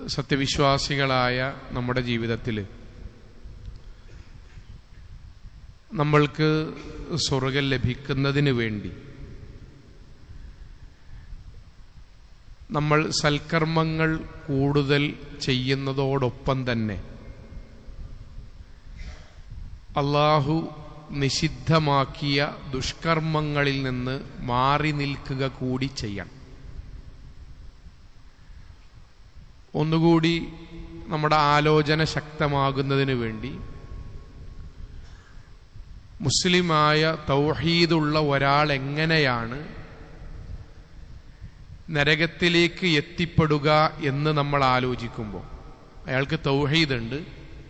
സത്യവിശ്വാസികളായ നമ്മുടെ ജീവിതത്തിൽ നമ്മൾക്ക് സ്വർഗം ലഭിക്കുന്നതിന് വേണ്ടി നമ്മൾ സൽക്കർമ്മങ്ങൾ കൂടുതൽ ചെയ്യുന്നതോടൊപ്പം തന്നെ അള്ളാഹു നിഷിദ്ധമാക്കിയ ദുഷ്കർമ്മങ്ങളിൽ നിന്ന് മാറി നിൽക്കുക കൂടി ചെയ്യണം ഒന്നുകൂടി നമ്മുടെ ആലോചന ശക്തമാകുന്നതിന് വേണ്ടി മുസ്ലിമായ തൗഹീദുള്ള ഒരാൾ എങ്ങനെയാണ് നരകത്തിലേക്ക് എത്തിപ്പെടുക എന്ന് നമ്മൾ ആലോചിക്കുമ്പോൾ അയാൾക്ക് തൗഹീദുണ്ട്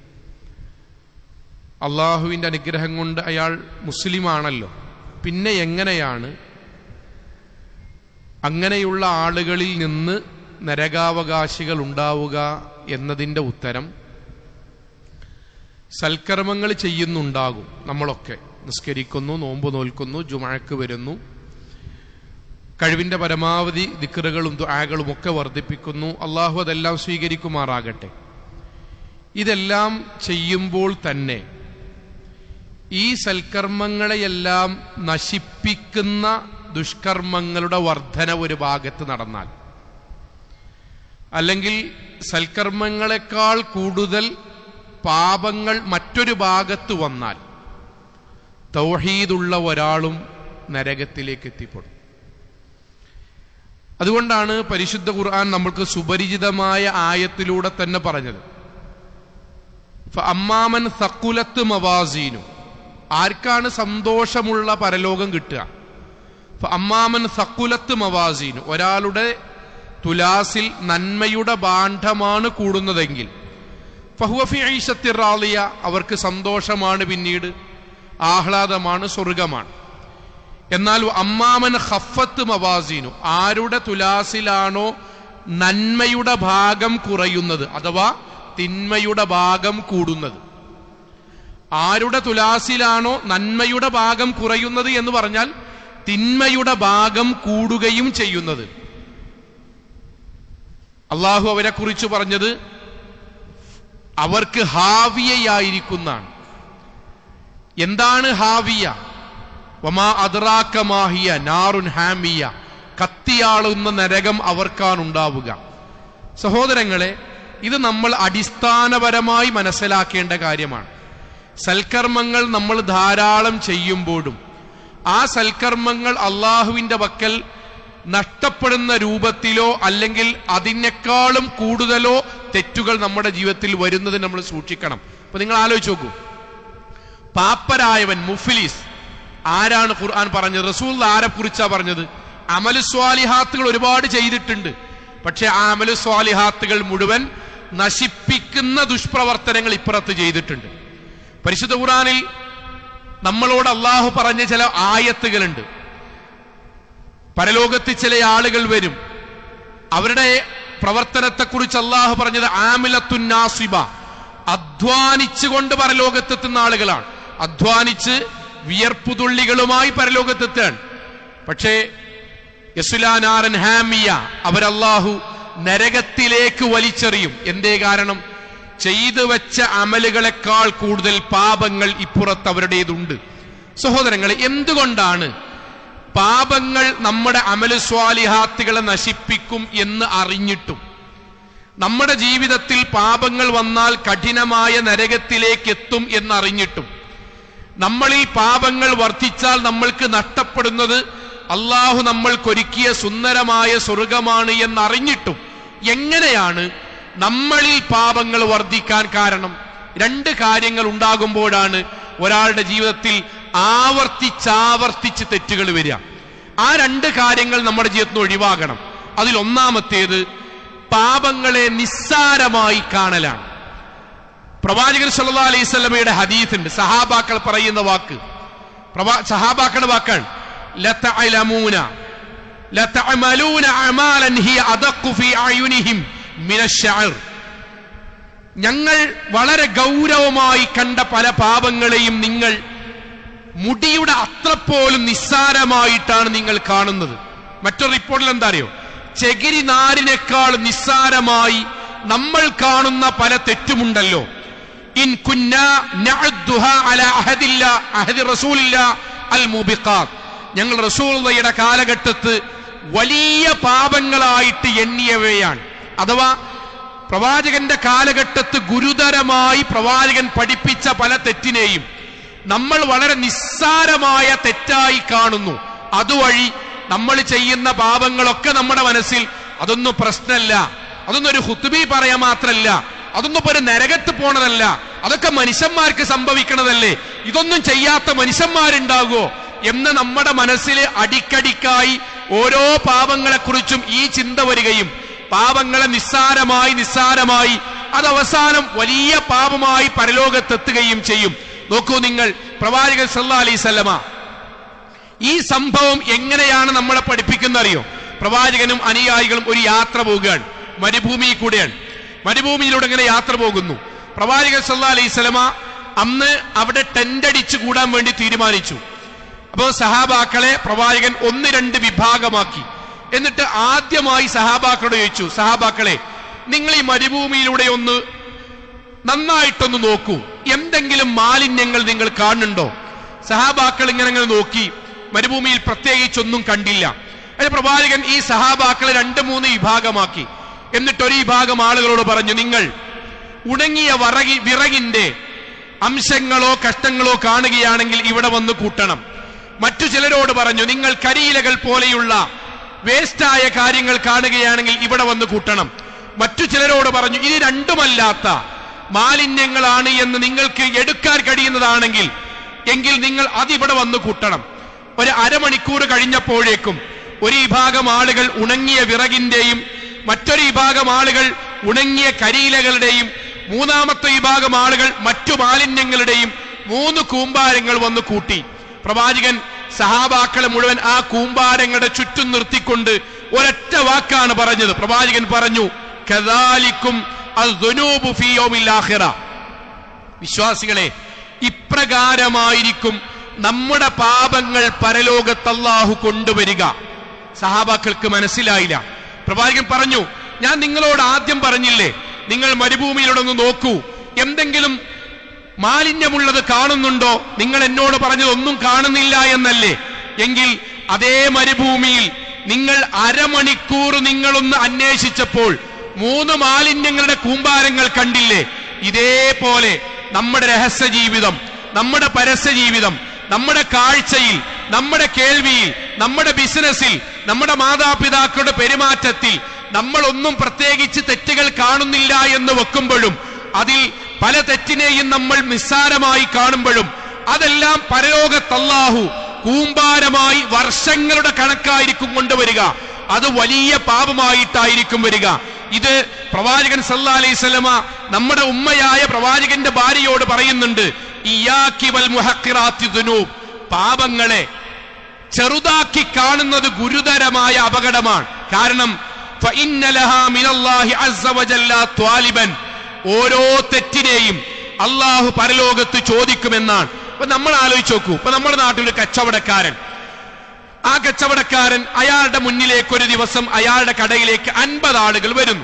അള്ളാഹുവിൻ്റെ അനുഗ്രഹം കൊണ്ട് അയാൾ മുസ്ലിമാണല്ലോ പിന്നെ എങ്ങനെയാണ് അങ്ങനെയുള്ള ആളുകളിൽ നിന്ന് നരകാവകാശികൾ ഉണ്ടാവുക എന്നതിൻ്റെ ഉത്തരം സൽക്കർമ്മങ്ങൾ ചെയ്യുന്നുണ്ടാകും നമ്മളൊക്കെ നിസ്കരിക്കുന്നു നോമ്പ് നോൽക്കുന്നു ജുമഴക്ക് വരുന്നു കഴിവിന്റെ പരമാവധി ദിക്കറുകളും ദുആകളും ഒക്കെ വർദ്ധിപ്പിക്കുന്നു അള്ളാഹു അതെല്ലാം സ്വീകരിക്കുമാറാകട്ടെ ഇതെല്ലാം ചെയ്യുമ്പോൾ തന്നെ ഈ സൽക്കർമ്മങ്ങളെയെല്ലാം നശിപ്പിക്കുന്ന ദുഷ്കർമ്മങ്ങളുടെ വർധന ഒരു ഭാഗത്ത് നടന്നാൽ അല്ലെങ്കിൽ സൽക്കർമ്മങ്ങളെക്കാൾ കൂടുതൽ പാപങ്ങൾ മറ്റൊരു ഭാഗത്ത് വന്നാൽ തൗഹീദുള്ള ഒരാളും നരകത്തിലേക്ക് എത്തിപ്പെടും അതുകൊണ്ടാണ് പരിശുദ്ധ ഖുർആൻ നമ്മൾക്ക് സുപരിചിതമായ ആയത്തിലൂടെ തന്നെ പറഞ്ഞത് അമ്മാമൻ സക്കുലത്ത് മവാസീനു ആർക്കാണ് സന്തോഷമുള്ള പരലോകം കിട്ടുക അമ്മാമൻ സക്കുലത്ത് മവാസീനു ഒരാളുടെ തുലാസിൽ നന്മയുടെ ബാണ്ഡമാണ് കൂടുന്നതെങ്കിൽ ഫഹുവഫി ഐഷത്തിറാളിയ അവർക്ക് സന്തോഷമാണ് പിന്നീട് ആഹ്ലാദമാണ് സ്വർഗമാണ് എന്നാൽ അമ്മാമൻ ഹഫത്ത് മവാസീനു ആരുടെ തുലാസിലാണോ നന്മയുടെ ഭാഗം കുറയുന്നത് അഥവാ തിന്മയുടെ ഭാഗം കൂടുന്നത് ആരുടെ തുലാസിലാണോ നന്മയുടെ ഭാഗം കുറയുന്നത് എന്ന് പറഞ്ഞാൽ തിന്മയുടെ ഭാഗം കൂടുകയും ചെയ്യുന്നത് അള്ളാഹു അവരെ കുറിച്ച് പറഞ്ഞത് അവർക്ക് ഹാവിയയായിരിക്കുന്നതാണ് എന്താണ് ഹാവിയ വമാ അദ്റാക്കമാഹിയ നാറുൻ ഹാമിയ കത്തിയാളുന്ന നരകം അവർക്കാണ് ഉണ്ടാവുക സഹോദരങ്ങളെ ഇത് നമ്മൾ അടിസ്ഥാനപരമായി മനസ്സിലാക്കേണ്ട കാര്യമാണ് സൽക്കർമ്മങ്ങൾ നമ്മൾ ധാരാളം ചെയ്യുമ്പോഴും ആ സൽക്കർമ്മങ്ങൾ അള്ളാഹുവിന്റെ വക്കൽ നഷ്ടപ്പെടുന്ന രൂപത്തിലോ അല്ലെങ്കിൽ അതിനേക്കാളും കൂടുതലോ തെറ്റുകൾ നമ്മുടെ ജീവിതത്തിൽ വരുന്നത് നമ്മൾ സൂക്ഷിക്കണം അപ്പൊ നിങ്ങൾ ആലോചിച്ച് നോക്കൂ പാപ്പരായവൻ മുഫിലിസ് ആരാണ് ഖുർആൻ പറഞ്ഞത് റസൂൽ ആരെ കുറിച്ചാ പറഞ്ഞത് അമലു സ്വാലിഹാത്തുകൾ ഒരുപാട് ചെയ്തിട്ടുണ്ട് പക്ഷെ ആ അമലു സ്വാലിഹാത്തുകൾ മുഴുവൻ നശിപ്പിക്കുന്ന ദുഷ്പ്രവർത്തനങ്ങൾ ഇപ്പുറത്ത് ചെയ്തിട്ടുണ്ട് പരിശുദ്ധ ഖുറാനിൽ നമ്മളോട് അള്ളാഹു പറഞ്ഞ ചില ആയത്തുകളുണ്ട് പരലോകത്ത് ചില ആളുകൾ വരും അവരുടെ പ്രവർത്തനത്തെക്കുറിച്ച് അള്ളാഹു പറഞ്ഞത് ആമിലത്തുന്നാസിബ അധ്വാനിച്ചുകൊണ്ട് പരലോകത്തെത്തുന്ന ആളുകളാണ് അധ്വാനിച്ച് വിയർപ്പുതുള്ളികളുമായി പരലോകത്തെത്താൻ പക്ഷേ യസുലാനാരൻ ഹാമിയ അവരല്ലാഹു നരകത്തിലേക്ക് വലിച്ചെറിയും എന്തേ കാരണം ചെയ്തു വെച്ച അമലുകളെക്കാൾ കൂടുതൽ പാപങ്ങൾ ഇപ്പുറത്ത് അവരുടേതുണ്ട് സഹോദരങ്ങളെ എന്തുകൊണ്ടാണ് പാപങ്ങൾ നമ്മുടെ അമലു സ്വാലിഹാത്തുകളെ നശിപ്പിക്കും എന്ന് അറിഞ്ഞിട്ടും നമ്മുടെ ജീവിതത്തിൽ പാപങ്ങൾ വന്നാൽ കഠിനമായ നരകത്തിലേക്ക് എത്തും എന്നറിഞ്ഞിട്ടും നമ്മളിൽ പാപങ്ങൾ വർദ്ധിച്ചാൽ നമ്മൾക്ക് നഷ്ടപ്പെടുന്നത് അള്ളാഹു നമ്മൾക്കൊരുക്കിയ സുന്ദരമായ സ്വർഗമാണ് എന്നറിഞ്ഞിട്ടും എങ്ങനെയാണ് നമ്മളിൽ പാപങ്ങൾ വർദ്ധിക്കാൻ കാരണം രണ്ട് കാര്യങ്ങൾ ഉണ്ടാകുമ്പോഴാണ് ഒരാളുടെ ജീവിതത്തിൽ ആവർത്തിച്ചാവർത്തിച്ച് തെറ്റുകൾ വരിക ആ രണ്ട് കാര്യങ്ങൾ നമ്മുടെ ജീവിതത്തിൽ നിന്ന് ഒഴിവാകണം അതിൽ ഒന്നാമത്തേത് പാപങ്ങളെ നിസ്സാരമായി കാണലാണ് പ്രവാചകൻ സല്ലാ അലൈഹി സ്വലമയുടെ ഹദീസുണ്ട് സഹാബാക്കൾ പറയുന്ന വാക്ക് പ്രവാ സഹാബാക്കളുടെ വാക്കാണ് ലതഅലമൂന ലതഅമലൂന അമാലൻ ഹിയ അദഖു ഫീ അയുനിഹിം മിനശ്ശഅർ ഞങ്ങൾ വളരെ ഗൗരവമായി കണ്ട പല പാപങ്ങളെയും നിങ്ങൾ മുടിയുടെ അത്ര പോലും നിസ്സാരമായിട്ടാണ് നിങ്ങൾ കാണുന്നത് മറ്റൊരു റിപ്പോർട്ടിൽ എന്താ അറിയോ ചെകിരി നാരിനേക്കാൾ നിസ്സാരമായി നമ്മൾ കാണുന്ന പല തെറ്റുമുണ്ടല്ലോ ഇൻ കുന്ന നഅദ്ദുഹ അല അഹദില്ല അഹദി റസൂലില്ല അൽ മുബിഖാത്ത് ഞങ്ങൾ റസൂലുള്ളയുടെ കാലഘട്ടത്ത് വലിയ പാപങ്ങളായിട്ട് എണ്ണിയവയാണ് അഥവാ പ്രവാചകന്റെ കാലഘട്ടത്ത് ഗുരുതരമായി പ്രവാചകൻ പഠിപ്പിച്ച പല തെറ്റിനെയും നമ്മൾ വളരെ നിസ്സാരമായ തെറ്റായി കാണുന്നു അതുവഴി നമ്മൾ ചെയ്യുന്ന പാപങ്ങളൊക്കെ നമ്മുടെ മനസ്സിൽ അതൊന്നും പ്രശ്നമല്ല അതൊന്നും ഒരു ഹുത്തുബി പറയാൻ മാത്രല്ല അതൊന്നും ഇപ്പൊ ഒരു നരകത്ത് പോണതല്ല അതൊക്കെ മനുഷ്യന്മാർക്ക് സംഭവിക്കണതല്ലേ ഇതൊന്നും ചെയ്യാത്ത മനുഷ്യന്മാരുണ്ടാകുമോ എന്ന് നമ്മുടെ മനസ്സിൽ അടിക്കടിക്കായി ഓരോ പാപങ്ങളെക്കുറിച്ചും ഈ ചിന്ത വരികയും പാപങ്ങളെ നിസ്സാരമായി നിസ്സാരമായി അത് അവസാനം വലിയ പാപമായി പരലോകത്തെത്തുകയും ചെയ്യും നോക്കൂ നിങ്ങൾ പ്രവാചകൻ സല്ലാ അലൈസല്ലമ ഈ സംഭവം എങ്ങനെയാണ് നമ്മളെ പഠിപ്പിക്കുന്ന അറിയോ പ്രവാചകനും അനുയായികളും ഒരു യാത്ര പോവുകയാണ് മരുഭൂമി കൂടെയാണ് മരുഭൂമിയിലൂടെ ഇങ്ങനെ യാത്ര പോകുന്നു പ്രവാചകൻ സല്ലാ അലൈഹി സ്വലമ അന്ന് അവിടെ ടെന്റ് അടിച്ചു കൂടാൻ വേണ്ടി തീരുമാനിച്ചു അപ്പോൾ സഹാബാക്കളെ പ്രവാചകൻ ഒന്ന് രണ്ട് വിഭാഗമാക്കി എന്നിട്ട് ആദ്യമായി സഹാബാക്കളോട് ചോദിച്ചു സഹാബാക്കളെ നിങ്ങൾ ഈ മരുഭൂമിയിലൂടെ ഒന്ന് നന്നായിട്ടൊന്ന് നോക്കൂ എന്തെങ്കിലും മാലിന്യങ്ങൾ നിങ്ങൾ കാണുന്നുണ്ടോ സഹാബാക്കൾ ഇങ്ങനെ അങ്ങനെ നോക്കി മരുഭൂമിയിൽ പ്രത്യേകിച്ചൊന്നും കണ്ടില്ല അതിന് പ്രവാചകൻ ഈ സഹാബാക്കളെ രണ്ട് മൂന്ന് വിഭാഗമാക്കി എന്നിട്ട് ഒരു വിഭാഗം ആളുകളോട് പറഞ്ഞു നിങ്ങൾ ഉണങ്ങിയ വറകി വിറകിന്റെ അംശങ്ങളോ കഷ്ടങ്ങളോ കാണുകയാണെങ്കിൽ ഇവിടെ വന്ന് കൂട്ടണം മറ്റു ചിലരോട് പറഞ്ഞു നിങ്ങൾ കരിയിലകൾ പോലെയുള്ള വേസ്റ്റായ കാര്യങ്ങൾ കാണുകയാണെങ്കിൽ ഇവിടെ വന്ന് കൂട്ടണം മറ്റു ചിലരോട് പറഞ്ഞു ഇത് രണ്ടുമല്ലാത്ത മാലിന്യങ്ങളാണ് എന്ന് നിങ്ങൾക്ക് എടുക്കാൻ കഴിയുന്നതാണെങ്കിൽ എങ്കിൽ നിങ്ങൾ അതിവിടെ വന്ന് കൂട്ടണം ഒരു അരമണിക്കൂർ കഴിഞ്ഞപ്പോഴേക്കും ഒരു വിഭാഗം ആളുകൾ ഉണങ്ങിയ വിറകിന്റെയും മറ്റൊരു വിഭാഗം ആളുകൾ ഉണങ്ങിയ കരിയിലകളുടെയും മൂന്നാമത്തെ വിഭാഗം ആളുകൾ മറ്റു മാലിന്യങ്ങളുടെയും മൂന്ന് കൂമ്പാരങ്ങൾ വന്ന് കൂട്ടി പ്രവാചകൻ സഹാബാക്കളെ മുഴുവൻ ആ കൂമ്പാരങ്ങളുടെ ചുറ്റും നിർത്തിക്കൊണ്ട് ഒരൊറ്റ വാക്കാണ് പറഞ്ഞത് പ്രവാചകൻ പറഞ്ഞു കദാലിക്കും അദ്ദുനൂബു ഫീ യൗമിൽ ആഖിറ വിശ്വാസികളെ ഇപ്രകാരമായിരിക്കും നമ്മുടെ പാപങ്ങൾ പരലോകത്ത് അല്ലാഹു കൊണ്ടുവരിക സഹാബാക്കൾക്ക് മനസ്സിലായില്ല പ്രവാചകൻ പറഞ്ഞു ഞാൻ നിങ്ങളോട് ആദ്യം പറഞ്ഞില്ലേ നിങ്ങൾ മരുഭൂമിയിലൂടെ ഒന്ന് നോക്കൂ എന്തെങ്കിലും മാലിന്യമുള്ളത് കാണുന്നുണ്ടോ നിങ്ങൾ എന്നോട് പറഞ്ഞത് ഒന്നും കാണുന്നില്ല എന്നല്ലേ എങ്കിൽ അതേ മരുഭൂമിയിൽ നിങ്ങൾ അരമണിക്കൂർ നിങ്ങളൊന്ന് അന്വേഷിച്ചപ്പോൾ മൂന്ന് മാലിന്യങ്ങളുടെ കൂമ്പാരങ്ങൾ കണ്ടില്ലേ ഇതേപോലെ നമ്മുടെ രഹസ്യ ജീവിതം നമ്മുടെ പരസ്യ ജീവിതം നമ്മുടെ കാഴ്ചയിൽ നമ്മുടെ കേൾവിയിൽ നമ്മുടെ ബിസിനസ്സിൽ നമ്മുടെ മാതാപിതാക്കളുടെ പെരുമാറ്റത്തിൽ നമ്മളൊന്നും പ്രത്യേകിച്ച് തെറ്റുകൾ കാണുന്നില്ല എന്ന് വെക്കുമ്പോഴും അതിൽ പല തെറ്റിനെയും നമ്മൾ നിസ്സാരമായി കാണുമ്പോഴും അതെല്ലാം പരലോകത്തല്ലാഹു കൂമ്പാരമായി വർഷങ്ങളുടെ കണക്കായിരിക്കും കൊണ്ടുവരിക അത് വലിയ പാപമായിട്ടായിരിക്കും വരിക ഇത് പ്രവാചകൻ സല്ലാ അലൈഹി സ്വലമ നമ്മുടെ ഉമ്മയായ പ്രവാചകന്റെ ഭാര്യയോട് പറയുന്നുണ്ട് ഇയാക്കി വൽ മുഹക്കിറാത്തി ദുനൂബ് പാപങ്ങളെ ചെറുതാക്കി കാണുന്നത് ഗുരുതരമായ അപകടമാണ് കാരണം فإن لها من الله عز وجل طالبا. ഓരോ തെറ്റിനെയും അള്ളാഹു പരലോകത്ത് ചോദിക്കുമെന്നാണ് ഇപ്പൊ നമ്മൾ ആലോചിച്ച് നോക്കൂ ഇപ്പൊ നമ്മുടെ നാട്ടിൽ ഒരു കച്ചവടക്കാരൻ ആ കച്ചവടക്കാരൻ അയാളുടെ മുന്നിലേക്ക് ഒരു ദിവസം അയാളുടെ കടയിലേക്ക് അൻപത് ആളുകൾ വരുന്നു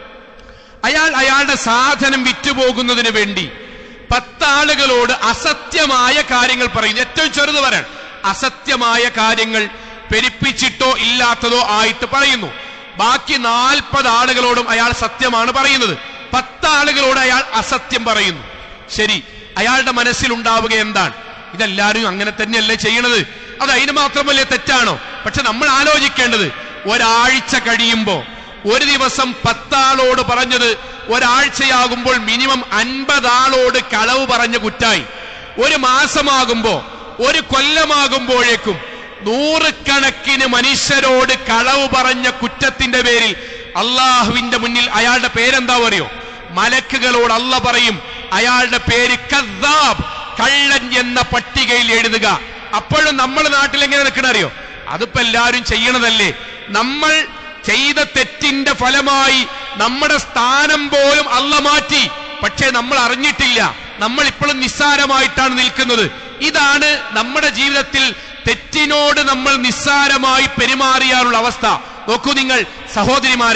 അയാൾ അയാളുടെ സാധനം വിറ്റുപോകുന്നതിന് വേണ്ടി പത്താളുകളോട് അസത്യമായ കാര്യങ്ങൾ പറയുന്നു ഏറ്റവും ചെറുത് വരാൻ അസത്യമായ കാര്യങ്ങൾ പെരുപ്പിച്ചിട്ടോ ഇല്ലാത്തതോ ആയിട്ട് പറയുന്നു ബാക്കി നാൽപ്പത് ആളുകളോടും അയാൾ സത്യമാണ് പറയുന്നത് പത്താളുകളോട് അയാൾ അസത്യം പറയുന്നു ശരി അയാളുടെ മനസ്സിലുണ്ടാവുക എന്താണ് ഇതെല്ലാവരും അങ്ങനെ തന്നെയല്ലേ ചെയ്യണത് അത് അതിന് മാത്രമല്ലേ തെറ്റാണോ പക്ഷെ നമ്മൾ ആലോചിക്കേണ്ടത് ഒരാഴ്ച കഴിയുമ്പോ ഒരു ദിവസം പത്താളോട് പറഞ്ഞത് ഒരാഴ്ചയാകുമ്പോൾ മിനിമം അൻപത് ആളോട് കളവ് പറഞ്ഞ കുറ്റായി ഒരു മാസമാകുമ്പോ ഒരു കൊല്ലമാകുമ്പോഴേക്കും നൂറുകണക്കിന് മനുഷ്യരോട് കളവ് പറഞ്ഞ കുറ്റത്തിന്റെ പേരിൽ അള്ളാഹുവിന്റെ മുന്നിൽ അയാളുടെ പേരെന്താ പറയോ മലക്കുകളോട് അല്ല പറയും അയാളുടെ പേര് കദ്ദാബ് കള്ളൻ എന്ന പട്ടികയിൽ എഴുതുക അപ്പോഴും നമ്മുടെ നാട്ടിൽ എങ്ങനെ നിൽക്കണറിയോ അതിപ്പോ എല്ലാവരും ചെയ്യണതല്ലേ നമ്മൾ ചെയ്ത തെറ്റിന്റെ ഫലമായി നമ്മുടെ സ്ഥാനം പോലും അല്ല മാറ്റി പക്ഷേ നമ്മൾ അറിഞ്ഞിട്ടില്ല നമ്മൾ ഇപ്പോഴും നിസ്സാരമായിട്ടാണ് നിൽക്കുന്നത് ഇതാണ് നമ്മുടെ ജീവിതത്തിൽ തെറ്റിനോട് നമ്മൾ നിസ്സാരമായി പെരുമാറിയാനുള്ള അവസ്ഥ നോക്കൂ നിങ്ങൾ സഹോദരിമാരെ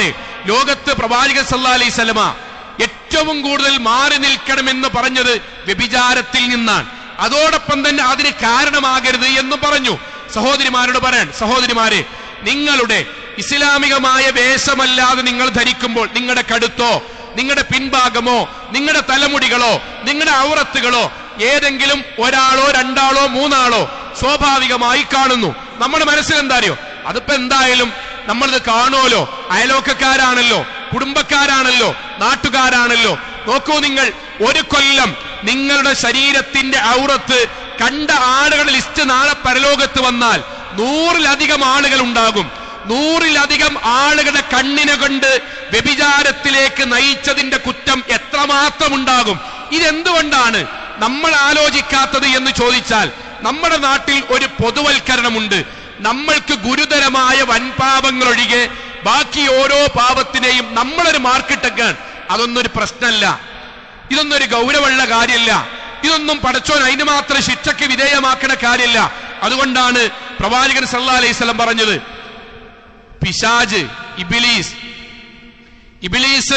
ലോകത്ത് പ്രവാചകൻ സല്ലാ അലൈഹി സ്വലമ ഏറ്റവും കൂടുതൽ മാറി നിൽക്കണമെന്ന് പറഞ്ഞത് വ്യഭിചാരത്തിൽ നിന്നാണ് അതോടൊപ്പം തന്നെ അതിന് കാരണമാകരുത് എന്ന് പറഞ്ഞു സഹോദരിമാരോട് പറയാൻ സഹോദരിമാരെ നിങ്ങളുടെ ഇസ്ലാമികമായ വേഷമല്ലാതെ നിങ്ങൾ ധരിക്കുമ്പോൾ നിങ്ങളുടെ കടുത്തോ നിങ്ങളുടെ പിൻഭാഗമോ നിങ്ങളുടെ തലമുടികളോ നിങ്ങളുടെ ഔറത്തുകളോ ഏതെങ്കിലും ഒരാളോ രണ്ടാളോ മൂന്നാളോ സ്വാഭാവികമായി കാണുന്നു നമ്മുടെ മനസ്സിൽ എന്താ അറിയോ അതിപ്പോ എന്തായാലും നമ്മളിത് കാണുമല്ലോ അയലോക്കക്കാരാണല്ലോ കുടുംബക്കാരാണല്ലോ നാട്ടുകാരാണല്ലോ നോക്കൂ നിങ്ങൾ ഒരു കൊല്ലം നിങ്ങളുടെ ശരീരത്തിന്റെ ഔറത്ത് കണ്ട ആളുകളുടെ ലിസ്റ്റ് നാളെ പരലോകത്ത് വന്നാൽ നൂറിലധികം ആളുകൾ ഉണ്ടാകും നൂറിലധികം ആളുകളുടെ കണ്ണിനെ കൊണ്ട് വ്യഭിചാരത്തിലേക്ക് നയിച്ചതിന്റെ കുറ്റം എത്രമാത്രം ഉണ്ടാകും ഇതെന്തുകൊണ്ടാണ് നമ്മൾ ആലോചിക്കാത്തത് എന്ന് ചോദിച്ചാൽ നമ്മുടെ നാട്ടിൽ ഒരു പൊതുവൽക്കരണമുണ്ട് നമ്മൾക്ക് ഗുരുതരമായ വൻപാപങ്ങൾ ഒഴികെ ബാക്കി ഓരോ പാപത്തിനെയും നമ്മളൊരു മാർക്കിട്ടേക്കാൻ അതൊന്നൊരു പ്രശ്നമല്ല ഇതൊന്നും ഒരു ഗൗരവമുള്ള കാര്യമല്ല ഇതൊന്നും പടച്ചോൻ അതിന് മാത്രം ശിക്ഷയ്ക്ക് വിധേയമാക്കണ കാര്യമല്ല അതുകൊണ്ടാണ് പ്രവാചകൻ സല്ലാ അലൈഹി സ്വലം പറഞ്ഞത് പിശാജ് ഇബിലീസ് ഇബിലീസ്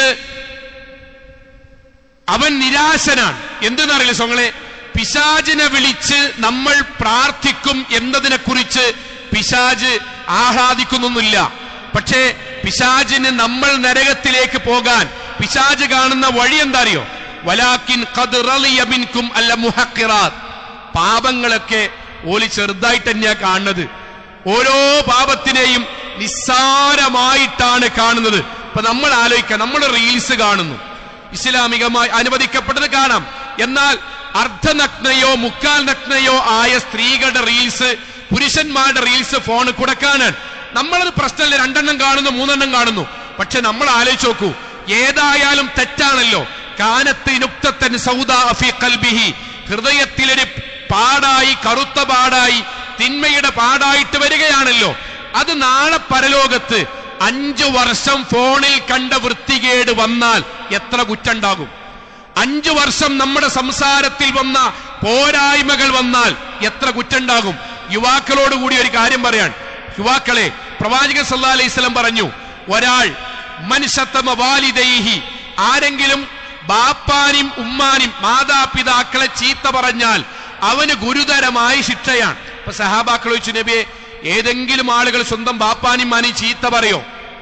അവൻ നിരാശനാണ് എന്തെന്നറിയില്ല സോങ്ങളെ പിശാജിനെ വിളിച്ച് നമ്മൾ പ്രാർത്ഥിക്കും എന്നതിനെ കുറിച്ച് പിശാജ് ആഹ്ലാദിക്കുന്നൊന്നുമില്ല പക്ഷേ പിശാജിന് നമ്മൾ നരകത്തിലേക്ക് പോകാൻ പിശാജ് കാണുന്ന വഴി എന്താ അറിയോ വലാക്കിൻ ഖദ് റളിയ മിൻകും അല്ല മുഹക്കിറാത്ത് പാപങ്ങളൊക്കെ ഓലി ചെറുതായിട്ട് തന്നെയാ കാണുന്നത് ഓരോ പാപത്തിനെയും നിസ്സാരമായിട്ടാണ് കാണുന്നത് ഇപ്പൊ നമ്മൾ ആലോചിക്കാം നമ്മൾ റീൽസ് കാണുന്നു ഇസ്ലാമികമായി അനുവദിക്കപ്പെട്ടത് കാണാം എന്നാൽ അർദ്ധനഗ്നയോ മുക്കാൽ നഗ്നയോ ആയ സ്ത്രീകളുടെ റീൽസ് പുരുഷന്മാരുടെ റീൽസ് ഫോൺ കൂടെ കാണാൻ നമ്മളത് പ്രശ്നമല്ല രണ്ടെണ്ണം കാണുന്നു മൂന്നെണ്ണം കാണുന്നു പക്ഷെ നമ്മൾ ആലോചിച്ച് നോക്കൂ ഏതായാലും തെറ്റാണല്ലോ കാനത്ത് നുക്തത്തൻ സൗദാ ഫി ഖൽബിഹി ഹൃദയത്തിലൊരു പാടായി കറുത്ത പാടായി തിന്മയുടെ പാടായിട്ട് വരികയാണല്ലോ അത് നാളെ പരലോകത്ത് അഞ്ചു വർഷം ഫോണിൽ കണ്ട വൃത്തികേട് വന്നാൽ എത്ര കുറ്റുണ്ടാകും അഞ്ചു വർഷം നമ്മുടെ സംസാരത്തിൽ വന്ന പോരായ്മകൾ വന്നാൽ എത്ര കുറ്റുണ്ടാകും യുവാക്കളോട് കൂടി ഒരു കാര്യം പറയാൻ യുവാക്കളെ പ്രവാചകൻ സല്ലാ അലൈഹി സ്വലം പറഞ്ഞു ഒരാൾ മനുഷ്യത്തമ വാലിദൈഹി ആരെങ്കിലും ബാപ്പാനും ഉമ്മാനും മാതാപിതാക്കളെ ചീത്ത പറഞ്ഞാൽ അവന് ഗുരുതരമായ ശിക്ഷയാണ് ഇപ്പൊ സഹാബാക്കൾ ചോദിച്ചു നബിയെ ഏതെങ്കിലും ആളുകൾ സ്വന്തം ബാപ്പാനും മാനും ചീത്ത പറയോ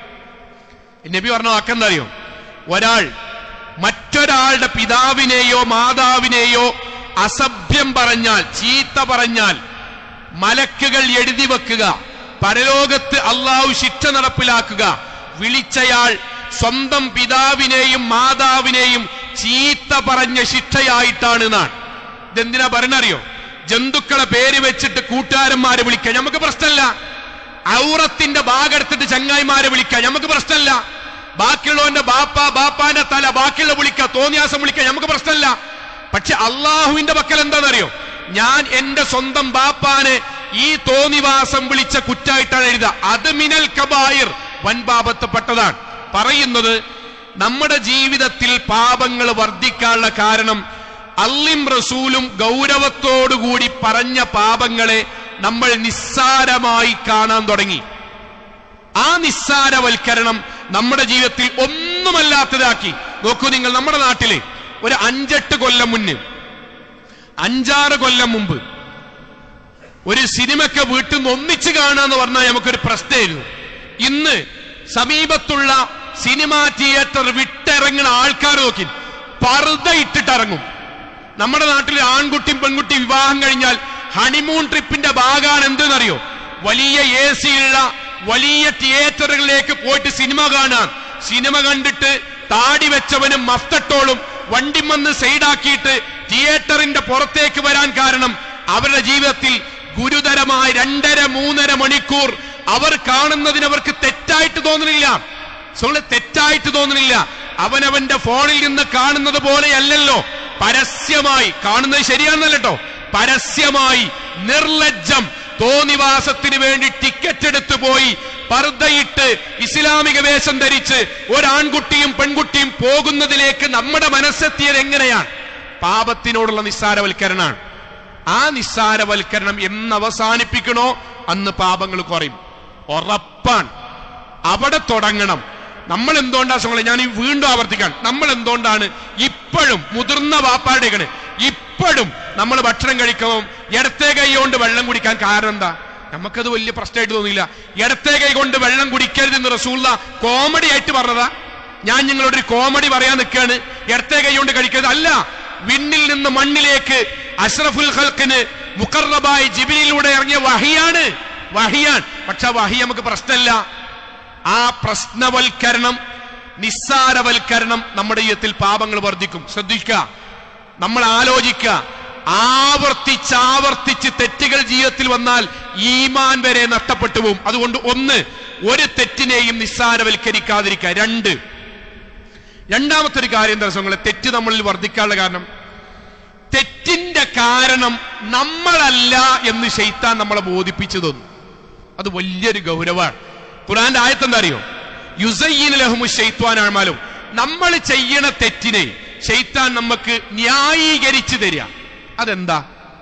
നബി പറഞ്ഞ വാക്കെന്തറിയോ ഒരാൾ മറ്റൊരാളുടെ പിതാവിനെയോ മാതാവിനെയോ അസഭ്യം പറഞ്ഞാൽ ചീത്ത പറഞ്ഞാൽ മലക്കുകൾ എഴുതി വെക്കുക പരലോകത്ത് അള്ളാഹു ശിക്ഷ നടപ്പിലാക്കുക വിളിച്ചയാൾ സ്വന്തം പിതാവിനെയും മാതാവിനെയും ചീത്ത പറഞ്ഞ ശിക്ഷയായിട്ടാണ് നാൻ ഇതെന്തിനാ പറഞ്ഞറിയോ ജന്തുക്കളെ പേര് വെച്ചിട്ട് കൂട്ടുകാരന്മാരെ വിളിക്കുക നമുക്ക് പ്രശ്നമല്ല ഔറത്തിന്റെ ഭാഗെടുത്തിട്ട് ചങ്ങായിമാരെ വിളിക്കുക നമുക്ക് പ്രശ്നമല്ല ബാക്കിയുള്ളവന്റെ ബാപ്പ ബാപ്പാന്റെ തല ബാക്കിയുള്ള വിളിക്കുക തോന്നിയാസം വിളിക്കുക നമുക്ക് പ്രശ്നമല്ല പക്ഷെ അള്ളാഹുവിന്റെ പക്കൽ എന്താണെന്നറിയോ ഞാൻ എന്റെ സ്വന്തം ബാപ്പാനെ ഈ തോന്നിവാസം വിളിച്ച കുറ്റായിട്ടാണ് എഴുതുക അത് മിനൽ കബായിർ വൻപാപത്തപ്പെട്ടതാണ് പറയുന്നത് നമ്മുടെ ജീവിതത്തിൽ പാപങ്ങൾ വർദ്ധിക്കാനുള്ള കാരണം അള്ളിം റസൂലും ഗൗരവത്തോടുകൂടി പറഞ്ഞ പാപങ്ങളെ നമ്മൾ നിസ്സാരമായി കാണാൻ തുടങ്ങി ആ നിസ്സാരവൽക്കരണം നമ്മുടെ ജീവിതത്തിൽ ഒന്നുമല്ലാത്തതാക്കി നോക്കൂ നിങ്ങൾ നമ്മുടെ നാട്ടിലെ ഒരു അഞ്ചെട്ട് കൊല്ലം മുന്നേ അഞ്ചാറ് കൊല്ലം മുമ്പ് ഒരു സിനിമയ്ക്ക് വീട്ടിൽ നിന്ന് ഒന്നിച്ച് കാണാന്ന് പറഞ്ഞാൽ നമുക്കൊരു പ്രശ്നമായിരുന്നു ഇന്ന് സമീപത്തുള്ള സിനിമാ തിയേറ്റർ വിട്ടിറങ്ങുന്ന ആൾക്കാർ നോക്കി പർദ്ദ ഇട്ടിട്ടിറങ്ങും നമ്മുടെ നാട്ടിൽ ആൺകുട്ടിയും പെൺകുട്ടിയും വിവാഹം കഴിഞ്ഞാൽ ഹണിമൂൺ ട്രിപ്പിന്റെ ഭാഗമാണ് എന്തെന്നറിയോ വലിയ എ സിയുള്ള വലിയ തിയേറ്ററുകളിലേക്ക് പോയിട്ട് സിനിമ കാണാൻ സിനിമ കണ്ടിട്ട് താടി വെച്ചവനും മഫ്തട്ടോളും വണ്ടിമന്ന് സൈഡാക്കിയിട്ട് തിയേറ്ററിന്റെ പുറത്തേക്ക് വരാൻ കാരണം അവരുടെ ജീവിതത്തിൽ ഗുരുതരമായ രണ്ടര മൂന്നര മണിക്കൂർ അവർ കാണുന്നതിന് അവർക്ക് തെറ്റായിട്ട് തോന്നുന്നില്ല സോള് തെറ്റായിട്ട് തോന്നുന്നില്ല അവനവന്റെ ഫോണിൽ നിന്ന് കാണുന്നത് പോലെയല്ലല്ലോ പരസ്യമായി കാണുന്നത് ശരിയാണെന്നല്ലോ പരസ്യമായി നിർലജ്ജം തോന്നിവാസത്തിന് വേണ്ടി ടിക്കറ്റ് എടുത്തു പോയി പർദ്ദയിട്ട് ഇസ്ലാമിക വേഷം ധരിച്ച് ഒരാൺകുട്ടിയും പെൺകുട്ടിയും പോകുന്നതിലേക്ക് നമ്മുടെ മനസ്സെത്തിയത് എങ്ങനെയാണ് പാപത്തിനോടുള്ള നിസ്സാരവൽക്കരണമാണ് ആ നിസ്സാരവൽക്കരണം എന്ന് അവസാനിപ്പിക്കണോ അന്ന് പാപങ്ങൾ കുറയും ഉറപ്പാണ് അവിടെ തുടങ്ങണം നമ്മൾ എന്തുകൊണ്ടാ സുഹൃങ്ങളെ ഞാൻ ഈ വീണ്ടും ആവർത്തിക്കാൻ നമ്മൾ എന്തുകൊണ്ടാണ് ഇപ്പോഴും മുതിർന്ന വാപ്പാടേക്കാണ് ഇപ്പോഴും നമ്മൾ ഭക്ഷണം കഴിക്കുമ്പോൾ ഇടത്തെ കൈ കൊണ്ട് വെള്ളം കുടിക്കാൻ കാരണം എന്താ നമുക്കത് വലിയ പ്രശ്നമായിട്ട് തോന്നിയില്ല ഇടത്തെ കൈ കൊണ്ട് വെള്ളം കുടിക്കരുതെന്ന് റസൂള്ള കോമഡി ആയിട്ട് പറഞ്ഞതാ ഞാൻ നിങ്ങളോട് ഒരു കോമഡി പറയാൻ നിൽക്കുകയാണ് ഇടത്തെ കൈ കൊണ്ട് കഴിക്കരുത് അല്ല വിണ്ണിൽ നിന്ന് മണ്ണിലേക്ക് അഷ്റഫുൽ ഖൽക്കിന് മുക്കറബായി ജിബിനിലൂടെ ഇറങ്ങിയ വഹിയാണ് വഹിയാൻ പക്ഷെ വഹി നമുക്ക് പ്രശ്നമല്ല ആ പ്രശ്നവൽക്കരണം നിസ്സാരവൽക്കരണം നമ്മുടെ ജീവിതത്തിൽ പാപങ്ങൾ വർദ്ധിക്കും ശ്രദ്ധിക്കുക നമ്മൾ ആലോചിക്കുക ആവർത്തിച്ച് ആവർത്തിച്ച് തെറ്റുകൾ ജീവിതത്തിൽ വന്നാൽ ഈമാൻ വരെ നഷ്ടപ്പെട്ടു പോകും അതുകൊണ്ട് ഒന്ന് ഒരു തെറ്റിനെയും നിസ്സാരവൽക്കരിക്കാതിരിക്കുക രണ്ട് രണ്ടാമത്തെ ഒരു കാര്യം എന്താ സംഘങ്ങളെ തെറ്റ് നമ്മളിൽ വർദ്ധിക്കാനുള്ള കാരണം തെറ്റിന്റെ കാരണം നമ്മളല്ല എന്ന് ശൈത്താൻ നമ്മളെ ബോധിപ്പിച്ചു തന്നു അത് വലിയൊരു ഗൗരവമാണ് ഖുറാന്റെ ആയത്ത് എന്താ അറിയോ യുസയ്യീൻ ലഹുമു ഷെയ്ത്വാനാണാലും നമ്മൾ ചെയ്യണ തെറ്റിനെ ഷെയ്ത്താൻ നമുക്ക് ന്യായീകരിച്ചു തരിക അതെന്താ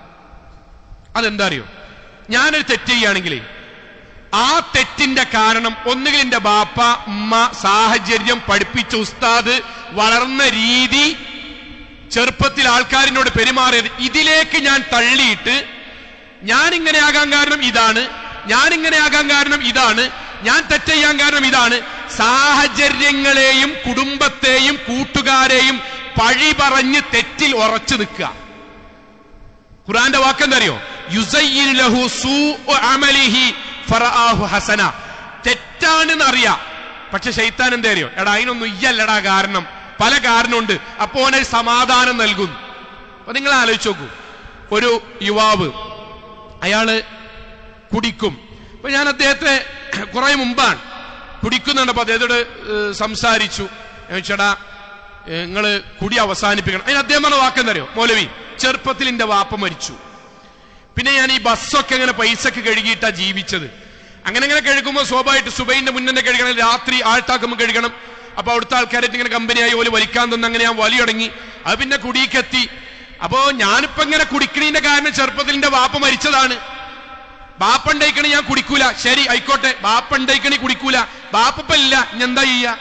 അതെന്താ അറിയോ ഞാനൊരു തെറ്റ് ചെയ്യുകയാണെങ്കിലേ ആ തെറ്റിന്റെ കാരണം ഒന്നുകിൽ എന്റെ ബാപ്പ ഉമ്മ സാഹചര്യം പഠിപ്പിച്ച ഉസ്താദ് വളർന്ന രീതി ചെറുപ്പത്തിൽ ആൾക്കാരിനോട് പെരുമാറിയത് ഇതിലേക്ക് ഞാൻ തള്ളിയിട്ട് ഞാൻ ഇങ്ങനെ ആകാൻ കാരണം ഇതാണ് ഞാൻ ഇങ്ങനെ ആകാൻ കാരണം ഇതാണ് ഞാൻ തെറ്റ് ചെയ്യാൻ കാരണം ഇതാണ് സാഹചര്യങ്ങളെയും കുടുംബത്തെയും കൂട്ടുകാരെയും പഴി പറഞ്ഞ് തെറ്റിൽ ഉറച്ചു നിൽക്കുക ഖുറാന്റെ വാക്കെന്തറിയോ യുസയ്യിൻ ലഹു സൂഉ അമലിഹി ഫറആഹു ഹസന തെറ്റാണെന്ന് അറിയാം പക്ഷെ ശൈത്താൻ എന്താ അറിയോ എടാ അതിനൊന്നും ഇയ്യല്ലടാ കാരണം പല കാരണമുണ്ട് അപ്പോ അവന് സമാധാനം നൽകുന്നു അപ്പൊ നിങ്ങൾ ആലോചിച്ച് നോക്കൂ ഒരു യുവാവ് അയാള് കുടിക്കും അപ്പൊ ഞാൻ അദ്ദേഹത്തെ കുറെ മുമ്പാണ് കുടിക്കുന്നുണ്ട് അപ്പൊ അദ്ദേഹത്തോട് ഏഹ്, സംസാരിച്ചു ചേടാ നിങ്ങള് കുടി അവസാനിപ്പിക്കണം അതിന് അദ്ദേഹം പറഞ്ഞ വാക്കെന്തറിയോ മൗലവി ചെറുപ്പത്തിൽ എന്റെ വാപ്പ മരിച്ചു പിന്നെ ഞാൻ ഈ ബസ്സൊക്കെ ഇങ്ങനെ പൈസക്ക് കഴുകിയിട്ടാ ജീവിച്ചത് അങ്ങനെ ഇങ്ങനെ കഴുകുമ്പോൾ സ്വാഭാവികമായിട്ട് സുബൈന്റെ മുന്നേ കഴുകണം രാത്രി ആൾട്ടാക്കുമ്പോൾ കഴുകണം അപ്പൊ അവിടുത്തെ ആൾക്കാരായിട്ട് ഇങ്ങനെ കമ്പനിയായി ഓല് വലിക്കാൻ തന്നു അങ്ങനെ ഞാൻ വലി തുടങ്ങി അത് പിന്നെ കുടിക്കെത്തി അപ്പോ ഞാനിപ്പോ ഇങ്ങനെ കുടിക്കണീന്റെ കാരണം ചെറുപ്പത്തിൽ എന്റെ വാപ്പ മരിച്ചതാണ് ബാപ്പ ഉണ്ടായിക്കണി ഞാൻ കുടിക്കൂല ശരി ആയിക്കോട്ടെ ബാപ്പ ഉണ്ടായിക്കണി കുടിക്കൂല ബാപ്പല്ല ഞാൻ എന്താ ചെയ്യാ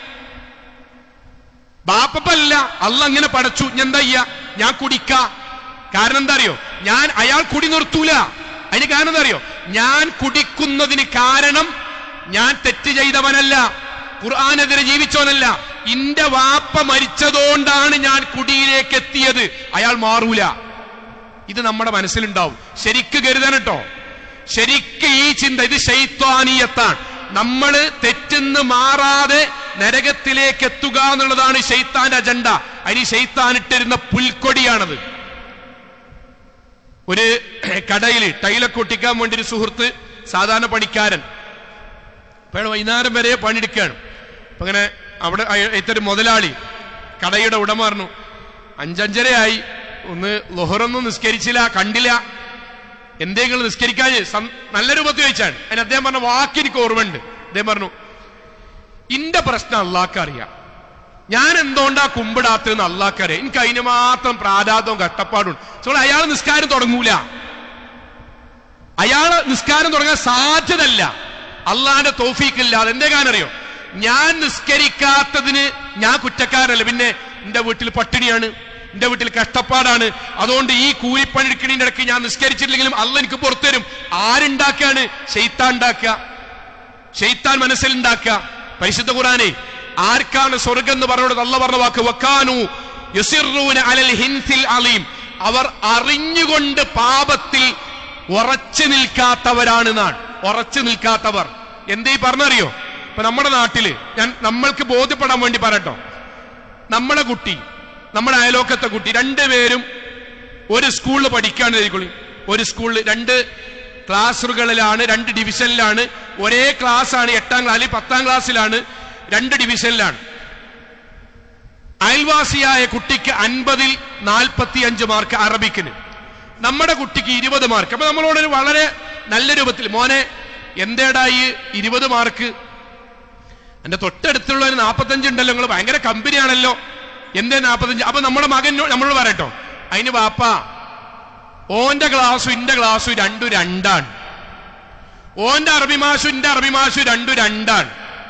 ബാപ്പല്ല അല്ല അങ്ങനെ പടച്ചു ഞാൻ എന്താ ചെയ്യാ ഞാൻ കുടിക്ക കാരണം എന്താ അറിയോ ഞാൻ അയാൾ കുടി നിർത്തൂല അതിന് കാരണം എന്താ അറിയോ ഞാൻ കുടിക്കുന്നതിന് കാരണം ഞാൻ തെറ്റ് ചെയ്തവനല്ല ഖുർആാനെതിരെ ജീവിച്ചവനല്ല ഇന്റെ വാപ്പ മരിച്ചതുകൊണ്ടാണ് ഞാൻ കുടിയിലേക്ക് എത്തിയത് അയാൾ മാറൂല ഇത് നമ്മുടെ മനസ്സിലുണ്ടാവും ശരിക്ക് കരുതണം കേട്ടോ ശരിക്ക് ഈ ചിന്ത ഇത് ശൈത്വാനീയത്താണ് നമ്മൾ തെറ്റെന്ന് മാറാതെ നരകത്തിലേക്ക് എത്തുക എന്നുള്ളതാണ് ശൈത്താന്റെ അജണ്ട അതിന് ശൈത്താൻ ഇട്ടിരുന്ന പുൽക്കൊടിയാണത് ഒരു കടയിൽ ടൈലൊക്കെ ഒട്ടിക്കാൻ വേണ്ടി ഒരു സുഹൃത്ത് സാധാരണ പണിക്കാരൻ അപ്പൊ അയാൾ വൈകുന്നേരം വരെ പണിയെടുക്കുകയാണ് അപ്പൊ അങ്ങനെ അവിടെ അയ- ഇത്തൊരു മുതലാളി കടയുടെ ഉടമ പറഞ്ഞു അഞ്ചഞ്ചരയായി ഒന്ന് ലൊഹറൊന്നും നിസ്കരിച്ചില്ല കണ്ടില്ല എന്തെങ്കിലും നിസ്കരിക്കാൻ സം- നല്ല രൂപത്തിൽ ചോദിച്ചാണ് അതിന് അദ്ദേഹം പറഞ്ഞ വാക്ക് എനിക്ക് ഓർമ്മയുണ്ട് അദ്ദേഹം പറഞ്ഞു ഇന്റെ പ്രശ്നം അള്ളാഹ്ക്ക് അറിയാം ഞാൻ എന്തുകൊണ്ടാ കുമ്പിടാത്തതെന്ന് അള്ളാഹ്ക്ക് അറിയാം എനിക്ക് അതിന് മാത്രം പ്രാരാധവും കട്ടപ്പാടും സോ അയാൾ നിസ്കാരം തുടങ്ങൂല അയാള് നിസ്കാരം തുടങ്ങാൻ സാധ്യതല്ല അള്ളാന്റെ തോഫീക്കില്ലാതെ എന്തേ കാരണറിയോ ഞാൻ നിസ്കരിക്കാത്തതിന് ഞാൻ കുറ്റക്കാരല്ല പിന്നെ എന്റെ വീട്ടിൽ പട്ടിണിയാണ് എന്റെ വീട്ടിൽ കഷ്ടപ്പാടാണ് അതുകൊണ്ട് ഈ കൂലിപ്പണിയെടുക്കണീന്റെ ഇടയ്ക്ക് ഞാൻ നിസ്കരിച്ചിട്ടില്ലെങ്കിലും അല്ല എനിക്ക് പുറത്തുതരും ആരുണ്ടാക്കാണ് ഷെയ്ത്താൻ ഉണ്ടാക്കുക ഷെയ്ത്താൻ മനസ്സിലുണ്ടാക്കുക പരിശുദ്ധ ഖുറാനെ ആർക്കാണ് സ്വർഗം എന്ന് പറഞ്ഞോട് അല്ല പറഞ്ഞ വാക്ക് വക്കാനു യുസിറൂന അലൽ ഹിൻസിൽ അലീം അവർ അറിഞ്ഞുകൊണ്ട് പാപത്തിൽ ഉറച്ചു നിൽക്കാത്തവരാണ് നാൾ ഉറച്ചു നിൽക്കാത്തവർ എന്തേ പറഞ്ഞറിയോ ഇപ്പൊ നമ്മുടെ നാട്ടില് ഞാൻ നമ്മൾക്ക് ബോധ്യപ്പെടാൻ വേണ്ടി പറയട്ടോ നമ്മുടെ കുട്ടി നമ്മുടെ അയലോക്കത്തെ കുട്ടി രണ്ടുപേരും ഒരു സ്കൂളിൽ പഠിക്കാണ് ചെയ്യിക്കൊള്ളി ഒരു സ്കൂളിൽ രണ്ട് ക്ലാസ്സുകളിലാണ് രണ്ട് ഡിവിഷനിലാണ് ഒരേ ക്ലാസ് ആണ് എട്ടാം ക്ലാസ്സിൽ പത്താം ക്ലാസ്സിലാണ് രണ്ട് ഡിവിഷനിലാണ് അയൽവാസിയായ കുട്ടിക്ക് അൻപതിൽ നാൽപ്പത്തി അഞ്ച് മാർക്ക് അറബിക്കിന് നമ്മുടെ കുട്ടിക്ക് ഇരുപത് മാർക്ക് അപ്പൊ നമ്മളോടൊരു വളരെ നല്ല രൂപത്തിൽ മോനെ എന്തേടാ ഈ ഇരുപത് മാർക്ക് എന്റെ തൊട്ടടുത്തുള്ള ഒരു നാപ്പത്തഞ്ച് ഉണ്ടല്ലോ നിങ്ങൾ ഭയങ്കര കമ്പനിയാണല്ലോ എന്തേ നാപ്പത്തഞ്ച് അപ്പൊ നമ്മുടെ മകൻ നമ്മളോട് പറയട്ടോ അതിന് വാപ്പ ഓന്റെ ക്ലാസ്സും ഇന്റെ ക്ലാസ്സും രണ്ടു രണ്ടാണ് ഓന്റെ അറബി മാഷും ഇന്റെ അറബി മാഷും രണ്ടു രണ്ടാണ്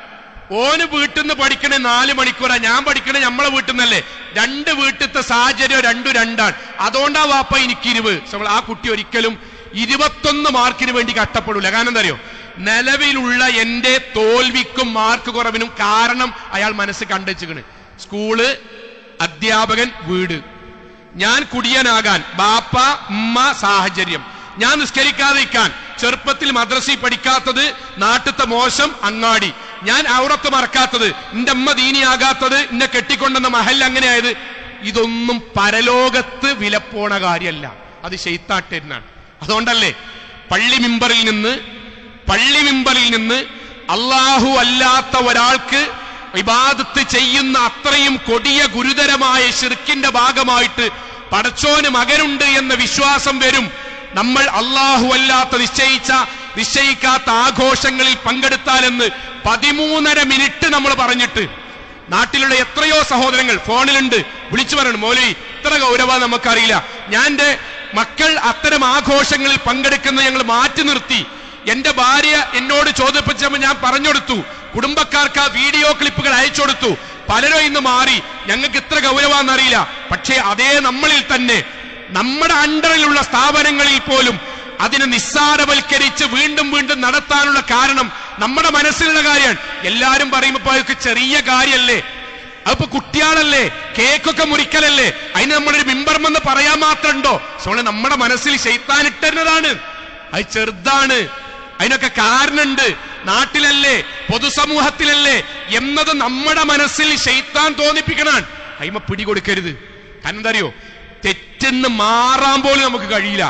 ഓന് വീട്ടിൽ നിന്ന് പഠിക്കണേ നാല് മണിക്കൂറാ ഞാൻ പഠിക്കണേ നമ്മളെ വീട്ടിൽ നിന്നല്ലേ രണ്ട് വീട്ടിലത്തെ സാഹചര്യം രണ്ടും രണ്ടാണ് അതുകൊണ്ടാ വാപ്പ എനിക്ക് ഇരുവ് നമ്മൾ ആ കുട്ടി ഒരിക്കലും ഇരുപത്തൊന്ന് മാർക്കിന് വേണ്ടി കഷ്ടപ്പെടൂല കാരണം എന്താ അറിയോ നിലവിലുള്ള എന്റെ തോൽവിക്കും മാർക്ക് കുറവിനും കാരണം അയാൾ മനസ്സ് കണ്ടുവെച്ചിക്കണ് സ്കൂള് അധ്യാപകൻ വീട് ഞാൻ കുടിയനാകാൻ ബാപ്പ ഉമ്മ സാഹചര്യം ഞാൻ നിസ്കരിക്കാതിരിക്കാൻ ചെറുപ്പത്തിൽ മദ്രസയിൽ പഠിക്കാത്തത് നാട്ടിലത്തെ മോശം അങ്ങാടി ഞാൻ ഔറത്ത് മറക്കാത്തത് എന്റെ അമ്മ ദീനിയാകാത്തത് എന്നെ കെട്ടിക്കൊണ്ടെന്ന മഹൽ അങ്ങനെയായത് ഇതൊന്നും പരലോകത്ത് വിലപ്പോണ കാര്യമല്ല അത് ശൈത്താട്ടേരനാണ് അതുകൊണ്ടല്ലേ പള്ളി മിമ്പറിൽ നിന്ന് പള്ളി മിമ്പറിൽ നിന്ന് അള്ളാഹു അല്ലാത്ത ഒരാൾക്ക് ഇബാദത്ത് ചെയ്യുന്ന അത്രയും കൊടിയ ഗുരുതരമായ ഷിർക്കിന്റെ ഭാഗമായിട്ട് പടച്ചോന് മകനുണ്ട് എന്ന വിശ്വാസം വരും നമ്മൾ അള്ളാഹു അല്ലാത്ത നിശ്ചയിച്ച നിശ്ചയിക്കാത്ത ആഘോഷങ്ങളിൽ പങ്കെടുത്താലെന്ന് പതിമൂന്നര മിനിറ്റ് നമ്മൾ പറഞ്ഞിട്ട് നാട്ടിലുള്ള എത്രയോ സഹോദരങ്ങൾ ഫോണിലുണ്ട് വിളിച്ചു പറയണം മോലി ഇത്ര ഗൗരവ നമുക്കറിയില്ല ഞാൻ എന്റെ മക്കൾ അത്തരം ആഘോഷങ്ങളിൽ പങ്കെടുക്കുന്ന ഞങ്ങൾ മാറ്റി നിർത്തി എന്റെ ഭാര്യ എന്നോട് ചോദിപ്പിച്ചപ്പോൾ ഞാൻ പറഞ്ഞുകൊടുത്തു കുടുംബക്കാർക്ക് ആ വീഡിയോ ക്ലിപ്പുകൾ അയച്ചു കൊടുത്തു പലരും ഇന്ന് മാറി ഞങ്ങൾക്ക് ഇത്ര ഗൗരവാന്നറിയില്ല പക്ഷേ അതേ നമ്മളിൽ തന്നെ നമ്മുടെ അണ്ടറിലുള്ള സ്ഥാപനങ്ങളിൽ പോലും അതിനെ നിസ്സാരവൽക്കരിച്ച് വീണ്ടും വീണ്ടും നടത്താനുള്ള കാരണം നമ്മുടെ മനസ്സിലുള്ള കാര്യമാണ് എല്ലാരും പറയുമ്പോ അതൊക്കെ ചെറിയ കാര്യല്ലേ അതിപ്പോ കുട്ടിയാളല്ലേ കേക്കൊക്കെ മുറിക്കലല്ലേ അതിന് നമ്മളൊരു ബിംബർമെന്ന് പറയാൻ മാത്രമുണ്ടോ സോളെ നമ്മുടെ മനസ്സിൽ ശൈത്താനിട്ടുന്നതാണ് അത് ചെറുതാണ് അതിനൊക്കെ കാരണമുണ്ട് നാട്ടിലല്ലേ പൊതുസമൂഹത്തിലല്ലേ എന്നത് നമ്മുടെ മനസ്സിൽ ശൈത്താൻ തോന്നിപ്പിക്കണാണ് അയിമ പിടികൊടുക്കരുത് കാരണം എന്താ അറിയോ തെറ്റെന്ന് മാറാൻ പോലും നമുക്ക് കഴിയില്ല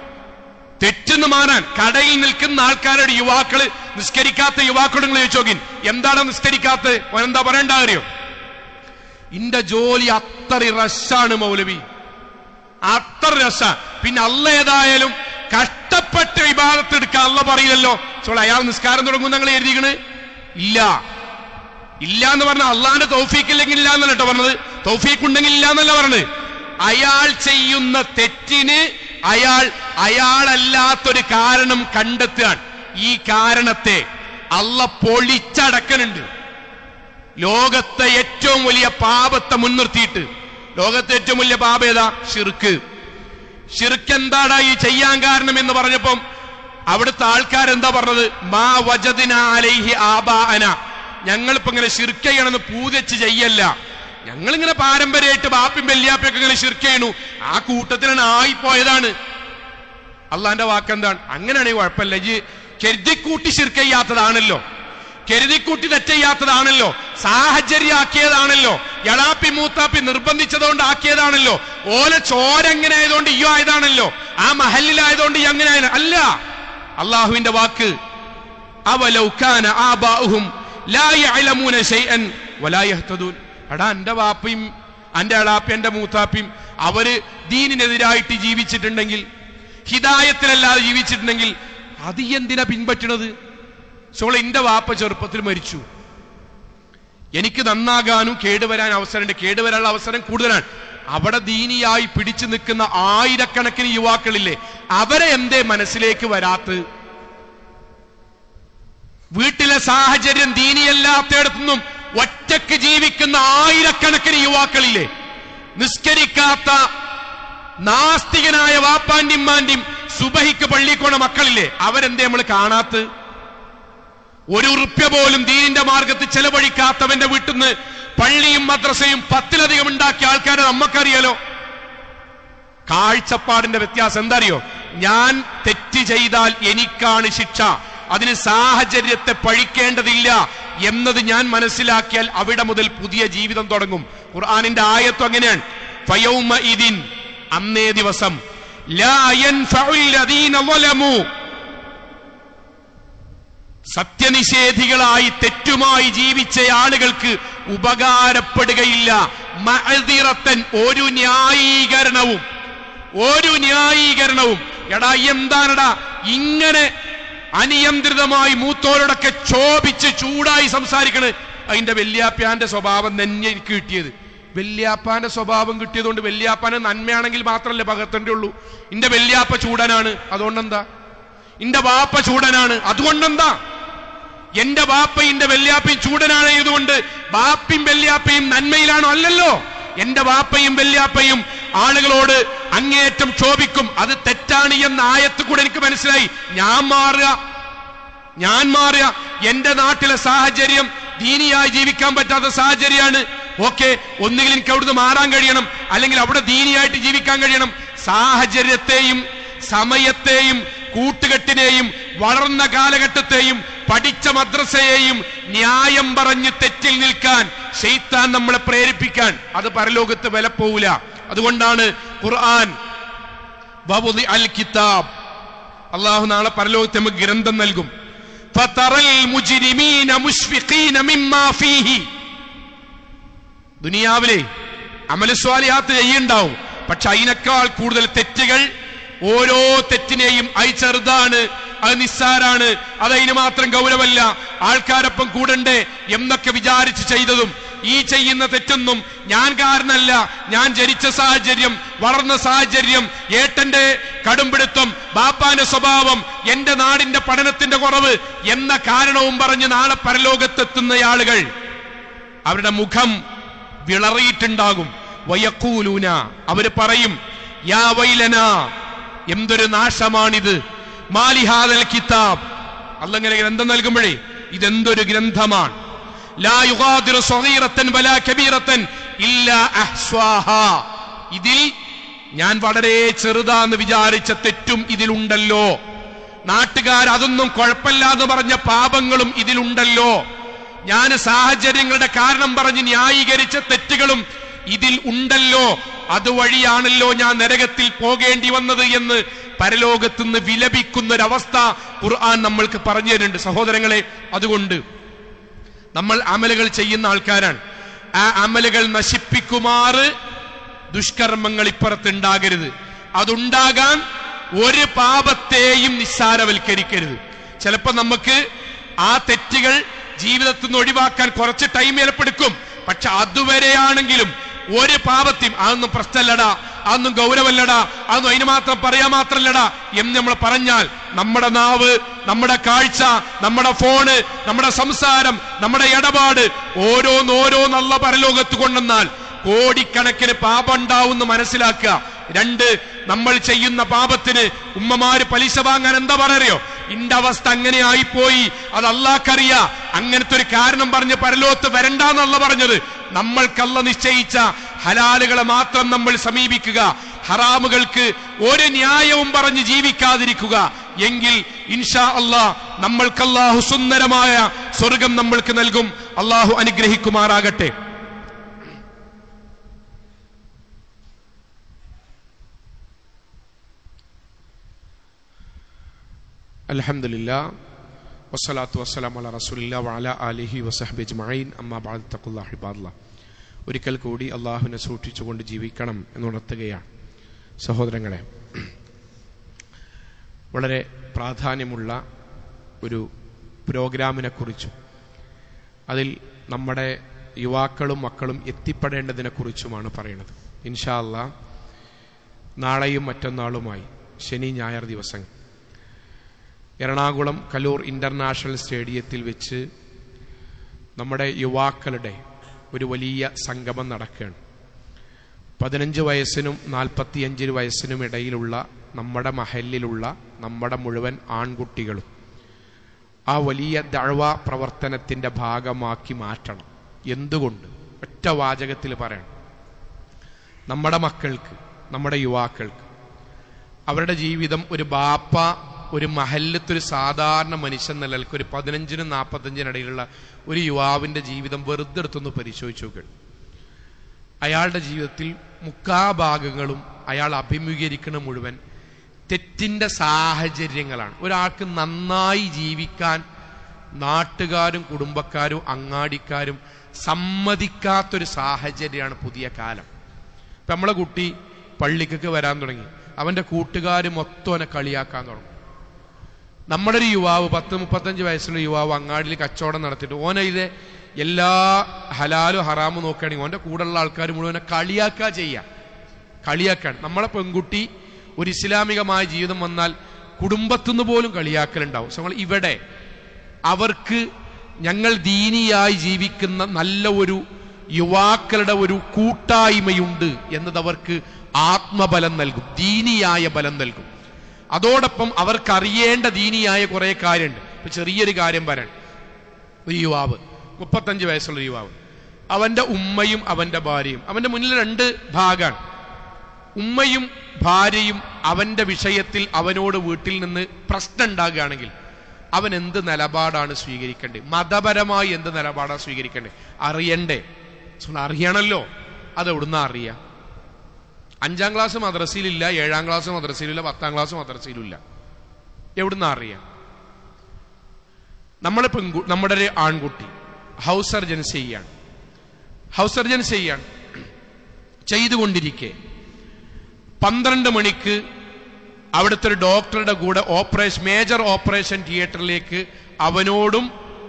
തെറ്റെന്ന് മാറാൻ കടയിൽ നിൽക്കുന്ന ആൾക്കാരുടെ യുവാക്കള് നിസ്കരിക്കാത്ത യുവാക്കളോട് നിങ്ങൾ ചോദിച്ചോക്കിൻ എന്താണ് നിസ്കരിക്കാത്ത എന്താ പറയണ്ട അറിയോ ഇന്റെ ജോലി അത്ര റഷാണ് മൗലവി അത്ര രസ പിന്നെ അല്ല ഏതായാലും കഷ്ടപ്പെട്ട് വിഭാഗത്ത് എടുക്കാൻ അല്ല പറയില്ലല്ലോ ചോള അയാൾ നിസ്കാരം തുടങ്ങും നിങ്ങൾ എഴുതിക്കണ് ഇല്ല ഇല്ല എന്ന് പറഞ്ഞ അള്ളാന്റെ തൗഫീക്ക് ഇല്ലെങ്കിൽ ഇല്ല എന്നല്ല കേട്ടോ പറഞ്ഞത് തൗഫീക്ക് ഉണ്ടെങ്കിൽ ഇല്ല എന്നല്ല പറഞ്ഞത് അയാൾ ചെയ്യുന്ന തെറ്റിന് അയാൾ അയാളല്ലാത്തൊരു കാരണം കണ്ടെത്തുകയാണ് ഈ കാരണത്തെ അള്ള പൊളിച്ചടക്കനുണ്ട് ലോകത്തെ ഏറ്റവും വലിയ പാപത്തെ മുൻനിർത്തിയിട്ട് ലോകത്തെ ഏറ്റവും വലിയ പാപം ഏതാ ഷിർക്ക് ഷിർക്ക് എന്താടാ ഈ ചെയ്യാൻ കാരണം എന്ന് പറഞ്ഞപ്പം അവിടുത്തെ ആൾക്കാരെന്താ പറഞ്ഞത് മാ വജദിന അലൈഹി ആബാഅന ഞങ്ങളിപ്പോ ഇങ്ങനെ ഷിർക്ക് ചെയ്യണമെന്ന് പൂജച്ച് ചെയ്യല്ല ഞങ്ങളിങ്ങനെ പാരമ്പര്യമായിട്ട് ബാപ്പിയും വെല്ലിയാപ്പയൊക്കെ ഇങ്ങനെ ഷിർക്ക് ചെയ്യണു ആ കൂട്ടത്തിലാണ് ആയിപ്പോയതാണ് അള്ളാന്റെ വാക്കെന്താണ് അങ്ങനെയാണെങ്കിൽ കുഴപ്പമില്ല ഈ കരുതിക്കൂട്ടി ഷിർക്ക് ചെയ്യാത്തതാണല്ലോ കരുതിക്കൂട്ടി തെറ്റെയ്യാത്തതാണല്ലോ സാഹചര്യാക്കിയതാണല്ലോ എളാപ്പി മൂത്താപ്പി നിർബന്ധിച്ചതുകൊണ്ട് ആക്കിയതാണല്ലോ ഓല ചോര എങ്ങനെ ആയതുകൊണ്ട് ഇയോ ആയതാണല്ലോ ആ മഹലിലായതുകൊണ്ട് ഈ അങ്ങനെ ആയത് അല്ല അള്ളാഹുവിന്റെ വാക്ക് അവലൗക്കാന ആബാഉഹും ലാ യഅലമൂന ശൈഅൻ വലാ യഹ്തദൂൻ എടാ എന്റെ വാപ്പയും എന്റെ അളാപ്പി എന്റെ മൂത്താപ്പിയും അവര് ദീനിനെതിരായിട്ട് ജീവിച്ചിട്ടുണ്ടെങ്കിൽ ഹിദായത്തിലല്ലാതെ ജീവിച്ചിട്ടുണ്ടെങ്കിൽ അത് ഈ എന്തിനാ പിൻപറ്റണത് സോള എന്റെ വാപ്പ ചെറുപ്പത്തിൽ മരിച്ചു എനിക്ക് നന്നാകാനും കേടുവരാൻ അവസരമുണ്ട് കേടുവരാനുള്ള അവസരം കൂടുതലാണ് അവിടെ ദീനിയായി പിടിച്ചു നിൽക്കുന്ന ആയിരക്കണക്കിന് യുവാക്കളില്ലേ അവരെ എന്തേ മനസ്സിലേക്ക് വരാത്ത് വീട്ടിലെ സാഹചര്യം ദീനിയല്ലാത്തയിടത്തുനിന്നും ഒറ്റക്ക് ജീവിക്കുന്ന ആയിരക്കണക്കിന് യുവാക്കളില്ലേ നിസ്കരിക്കാത്ത നാസ്തികനായ വാപ്പാന്റിയും മാന്റിയും സുബഹിക്ക് പള്ളിക്കോണ മക്കളില്ലേ അവരെന്തേ നമ്മൾ കാണാത്ത് ഒരു ഉറുപ്യ പോലും ദീനിന്റെ മാർഗത്തിൽ ചെലവഴിക്കാത്തവന്റെ വീട്ടിൽ നിന്ന് പള്ളിയും മദ്രസയും പത്തിലധികം ഉണ്ടാക്കിയ ആൾക്കാരെ നമുക്കറിയാലോ കാഴ്ചപ്പാടിന്റെ വ്യത്യാസം എന്താ അറിയോ ഞാൻ തെറ്റ് ചെയ്താൽ എനിക്കാണ് ശിക്ഷ അതിന് സാഹചര്യത്തെ പഴിക്കേണ്ടതില്ല എന്നത് ഞാൻ മനസ്സിലാക്കിയാൽ അവിടെ മുതൽ പുതിയ ജീവിതം തുടങ്ങും ഖുർആാനിന്റെ ആയത്വം അങ്ങനെയാണ് ഫയൗമ ഇതിൻ അന്നേ ദിവസം ലാ യൻഫഉൽ ലദീന ളലമു സത്യനിഷേധികളായി തെറ്റുമായി ജീവിച്ച ആളുകൾക്ക് ഉപകാരപ്പെടുകയില്ല മഅദിറത്തൻ ഒരു ന്യായീകരണവും ഒരു ന്യായീകരണവും എടാ എന്താണെടാ ഇങ്ങനെ അനിയന്ത്രിതമായി മൂത്തോരോടൊക്കെ ചോപിച്ച് ചൂടായി സംസാരിക്കണ് അതിന്റെ വല്യാപ്പാന്റെ സ്വഭാവം തന്നെ എനിക്ക് കിട്ടിയത് വല്യാപ്പാന്റെ സ്വഭാവം കിട്ടിയതുകൊണ്ട് വല്യാപ്പാന്റെ നന്മയാണെങ്കിൽ മാത്രമല്ലേ പകർത്തേണ്ടേ ഉള്ളൂ ഇന്റെ വല്യാപ്പ ചൂടനാണ് അതുകൊണ്ടെന്താ ഇന്റെ വാപ്പ ചൂടനാണ് അതുകൊണ്ടെന്താ എന്റെ ബാപ്പയും എന്റെ വെല്യാപ്പയും ചൂടനാണതുകൊണ്ട് ബാപ്പയും വെല്യാപ്പയും നന്മയിലാണോ അല്ലല്ലോ എന്റെ ബാപ്പയും വെല്യാപ്പയും ആളുകളോട് അങ്ങേയറ്റം ക്ഷോഭിക്കും അത് തെറ്റാണ് എന്ന ആയത്ത് കൂടെ എനിക്ക് മനസ്സിലായി ഞാൻ മാറുക ഞാൻ മാറുക എന്റെ നാട്ടിലെ സാഹചര്യം ദീനിയായി ജീവിക്കാൻ പറ്റാത്ത സാഹചര്യമാണ് ഓക്കെ ഒന്നുകിൽ എനിക്ക് അവിടുന്ന് മാറാൻ കഴിയണം അല്ലെങ്കിൽ അവിടെ ദീനിയായിട്ട് ജീവിക്കാൻ കഴിയണം സാഹചര്യത്തെയും സമയത്തെയും കൂട്ടുകെട്ടിനെയും വളർന്ന കാലഘട്ടത്തെയും പഠിച്ച മദ്രസയെയും ന്യായം പറഞ്ഞ് തെറ്റിൽ നിൽക്കാൻ ഷെയ്ത്താൻ നമ്മളെ പ്രേരിപ്പിക്കാൻ അത് പരലോകത്ത് വില പോവില്ല അതുകൊണ്ടാണ് ഖുർആൻ വവുദി അൽ കിതാബ് അള്ളാഹു നാളെ പരലോകത്ത് നമുക്ക് ഗ്രന്ഥം നൽകും ഫതറൽ മുജ്രിമീന മുശ്ഫിഖീന മിമ്മാ ഫീഹി ദുനിയാവിലെ അമലസ്വാലിയാത്ത് ചെയ്യുണ്ടാവും പക്ഷെ അതിനേക്കാൾ കൂടുതൽ തെറ്റുകൾ ഓരോ തെറ്റിനെയും അത് ചെറുതാണ് അത് നിസ്സാരാണ് അത് അതിന് മാത്രം ഗൗരവമല്ല ആൾക്കാരൊപ്പം കൂടണ്ടേ എന്നൊക്കെ വിചാരിച്ച് ചെയ്തതും ഈ ചെയ്യുന്ന തെറ്റൊന്നും ഞാൻ കാരണല്ല ഞാൻ ജനിച്ച സാഹചര്യം വളർന്ന സാഹചര്യം ഏട്ടന്റെ കടുംപിടുത്തം ബാപ്പാന്റെ സ്വഭാവം എന്റെ നാടിന്റെ പഠനത്തിന്റെ കുറവ് എന്ന കാരണവും പറഞ്ഞ് നാളെ പരലോകത്തെത്തുന്ന ആളുകൾ അവരുടെ മുഖം വിളറിയിട്ടുണ്ടാകും വയക്കൂലൂന അവര് പറയും യാ വൈലന എന്തൊരു നാശമാണിത് മാലിഹാദൽ കിതാബ് അല്ലങ്ങനെ ഗ്രന്ഥം നൽകുമ്പോഴേ ഇതെന്തൊരു ഗ്രന്ഥമാണ് ലാ യുഗാദിറു സ്വഗീറത്തൻ വലാ കബീറത്തൻ ഇല്ലാ അഹ്സ്വാഹാ ഇതിൽ ഞാൻ വളരെ ചെറുതാന്ന് വിചാരിച്ച തെറ്റും ഇതിലുണ്ടല്ലോ നാട്ടുകാർ അതൊന്നും കുഴപ്പമില്ല എന്ന് പറഞ്ഞ പാപങ്ങളും ഇതിലുണ്ടല്ലോ ഞാൻ സാഹചര്യങ്ങളുടെ കാരണം പറഞ്ഞ് ന്യായീകരിച്ച തെറ്റുകളും ഇതിൽ ഉണ്ടല്ലോ അതുവഴിയാണല്ലോ ഞാൻ നരകത്തിൽ പോകേണ്ടി വന്നത് എന്ന് പരലോകത്തുനിന്ന് വിലപിക്കുന്ന ഒരവസ്ഥ ഖുർആൻ നമ്മൾക്ക് പറഞ്ഞു തരുന്നുണ്ട് സഹോദരങ്ങളെ അതുകൊണ്ട് നമ്മൾ അമലുകൾ ചെയ്യുന്ന ആൾക്കാരാണ് ആ അമലുകൾ നശിപ്പിക്കുമാറ് ദുഷ്കർമ്മങ്ങൾ ഇപ്പുറത്തുണ്ടാകരുത് അതുണ്ടാകാൻ ഒരു പാപത്തെയും നിസ്സാരവൽക്കരിക്കരുത് ചിലപ്പോ നമുക്ക് ആ തെറ്റുകൾ ജീവിതത്തിൽ നിന്ന് ഒഴിവാക്കാൻ കുറച്ച് ടൈം ഏർപ്പെടുക്കും പക്ഷെ അതുവരെയാണെങ്കിലും ഒരു പാപത്തെയും അതൊന്നും പ്രശ്നമല്ലടാ അതൊന്നും ഗൗരവല്ലടാ അതൊന്നും അതിന് മാത്രം പറയാൻ മാത്രല്ലടാ എന്ന് നമ്മൾ പറഞ്ഞാൽ നമ്മുടെ നാവ് നമ്മുടെ കാഴ്ച നമ്മുടെ ഫോണ് നമ്മുടെ സംസാരം നമ്മുടെ ഇടപാട് ഓരോന്നോരോന്നല്ല പരലോകത്ത് കൊണ്ടെന്നാൽ കോടിക്കണക്കിന് പാപം ഉണ്ടാവുമെന്ന് മനസ്സിലാക്കുക രണ്ട് നമ്മൾ ചെയ്യുന്ന പാപത്തിന് ഉമ്മമാര് പലിശ വാങ്ങാൻ എന്താ പറയോ ഇന്റെ അവസ്ഥ അങ്ങനെ ആയിപ്പോയി അത് അള്ളാഹ്ക്കറിയ അങ്ങനത്തെ ഒരു കാരണം പറഞ്ഞ് പരലോകത്ത് വരണ്ടെന്നല്ല പറഞ്ഞത് നമ്മൾക്കല്ല നിശ്ചയിച്ച ഹലാലുകളെ മാത്രം നമ്മൾ സമീപിക്കുക ഹറാമുകൾക്ക് ഒരു ന്യായവും പറഞ്ഞ് ജീവിക്കാതിരിക്കുക എങ്കിൽ ഇൻഷാ അള്ളാ നമ്മൾക്ക് അള്ളാഹു സുന്ദരമായ സ്വർഗം നമ്മൾക്ക് നൽകും അള്ളാഹു അനുഗ്രഹിക്കുമാറാകട്ടെ അലഹമില്ല വസ്സലാത്തു വസ്സലാം അല റസൂലില്ല വഅല ആലിഹി വസഹബി അജ്മഈൻ അമ്മാ ബഅദ് തഖുല്ലാഹി ഹിബാദല്ല ഒരിക്കൽ കൂടി അള്ളാഹുവിനെ സൂക്ഷിച്ചുകൊണ്ട് ജീവിക്കണം എന്നുണർത്തുകയാണ് സഹോദരങ്ങളെ വളരെ പ്രാധാന്യമുള്ള ഒരു പ്രോഗ്രാമിനെ കുറിച്ചും അതിൽ നമ്മുടെ യുവാക്കളും മക്കളും എത്തിപ്പെടേണ്ടതിനെ കുറിച്ചുമാണ് പറയുന്നത് ഇൻഷാ അല്ലാ നാളെയും മറ്റന്നാളുമായി ശനി ഞായർ ദിവസങ്ങൾ എറണാകുളം കലൂർ ഇന്റർനാഷണൽ സ്റ്റേഡിയത്തിൽ വെച്ച് നമ്മുടെ യുവാക്കളുടെ ഒരു വലിയ സംഗമം നടക്കുകയാണ് പതിനഞ്ച് വയസ്സിനും നാൽപ്പത്തിയഞ്ച് വയസ്സിനും ഇടയിലുള്ള നമ്മുടെ മഹലിലുള്ള നമ്മുടെ മുഴുവൻ ആൺകുട്ടികളും ആ വലിയ ദഴവ പ്രവർത്തനത്തിന്റെ ഭാഗമാക്കി മാറ്റണം എന്തുകൊണ്ട് ഒറ്റ വാചകത്തിൽ പറയണം നമ്മുടെ മക്കൾക്ക് നമ്മുടെ യുവാക്കൾക്ക് അവരുടെ ജീവിതം ഒരു ബാപ്പ ഒരു മഹല്ലത്ത് ഒരു സാധാരണ മനുഷ്യൻ നിലനിൽക്ക് ഒരു പതിനഞ്ചിനും നാൽപ്പത്തഞ്ചിനും ഇടയിലുള്ള ഒരു യുവാവിന്റെ ജീവിതം വെറുതെ എടുത്തൊന്ന് പരിശോധിച്ചു നോക്കുക അയാളുടെ ജീവിതത്തിൽ മുക്കാ ഭാഗങ്ങളും അയാൾ അഭിമുഖീകരിക്കുന്ന മുഴുവൻ തെറ്റിന്റെ സാഹചര്യങ്ങളാണ് ഒരാൾക്ക് നന്നായി ജീവിക്കാൻ നാട്ടുകാരും കുടുംബക്കാരും അങ്ങാടിക്കാരും സമ്മതിക്കാത്തൊരു സാഹചര്യമാണ് പുതിയ കാലം ഇപ്പൊ നമ്മളെ കുട്ടി പള്ളിക്കൊക്കെ വരാൻ തുടങ്ങി അവന്റെ കൂട്ടുകാർ മൊത്തം അവനെ കളിയാക്കാൻ തുടങ്ങും നമ്മുടെ ഒരു യുവാവ് പത്ത് മുപ്പത്തഞ്ച് വയസ്സുള്ള യുവാവ് അങ്ങാടിയിൽ കച്ചവടം നടത്തിയിട്ട് ഓനെ ഇത് എല്ലാ ഹലാലും ഹറാമും നോക്കുകയാണെങ്കിൽ ഓന്റെ കൂടെയുള്ള ആൾക്കാർ മുഴുവനെ കളിയാക്കുക ചെയ്യാം കളിയാക്കാൻ നമ്മളെ പെൺകുട്ടി ഒരു ഇസ്ലാമികമായ ജീവിതം വന്നാൽ കുടുംബത്തുനിന്ന് പോലും കളിയാക്കലുണ്ടാവും സോ, നമ്മൾ ഇവിടെ അവർക്ക് ഞങ്ങൾ ദീനിയായി ജീവിക്കുന്ന നല്ല ഒരു യുവാക്കളുടെ ഒരു കൂട്ടായ്മയുണ്ട് എന്നത് അവർക്ക് ആത്മബലം നൽകും ദീനിയായ ബലം നൽകും അതോടൊപ്പം അവർക്ക് അറിയേണ്ട ദീനിയായ കുറെ കാര്യമുണ്ട് ഇപ്പൊ ചെറിയൊരു കാര്യം പറയണം ഒരു യുവാവ് മുപ്പത്തഞ്ച് വയസ്സുള്ള ഒരു യുവാവ് അവന്റെ ഉമ്മയും അവന്റെ ഭാര്യയും അവന്റെ മുന്നിൽ രണ്ട് ഭാഗമാണ് ഉമ്മയും ഭാര്യയും അവന്റെ വിഷയത്തിൽ അവനോട് വീട്ടിൽ നിന്ന് പ്രശ്നം ഉണ്ടാകുകയാണെങ്കിൽ അവൻ എന്ത് നിലപാടാണ് സ്വീകരിക്കേണ്ടത് മതപരമായി എന്ത് നിലപാടാണ് സ്വീകരിക്കേണ്ടത് അറിയണ്ടേ സുഹൃത്ത്, അറിയണല്ലോ അത് എവിടുന്ന അറിയാം അഞ്ചാം ക്ലാസ് മദ്രസയിലില്ല ഏഴാം ക്ലാസ് മദ്രസയിലില്ല പത്താം ക്ലാസ് മദ്രസയിലില്ല എവിടുന്ന അറിയാം നമ്മളെ പെൺകു നമ്മുടെ ഒരു ആൺകുട്ടി ഹൗസ് സർജൻസി ചെയ്യാണ് ഹൗസ് സർജൻസി ചെയ്യാണ് ചെയ്തുകൊണ്ടിരിക്കെ പന്ത്രണ്ട് മണിക്ക് അവിടുത്തെ ഒരു ഡോക്ടറുടെ കൂടെ ഓപ്പറേഷൻ മേജർ ഓപ്പറേഷൻ തിയേറ്ററിലേക്ക് അവനോടും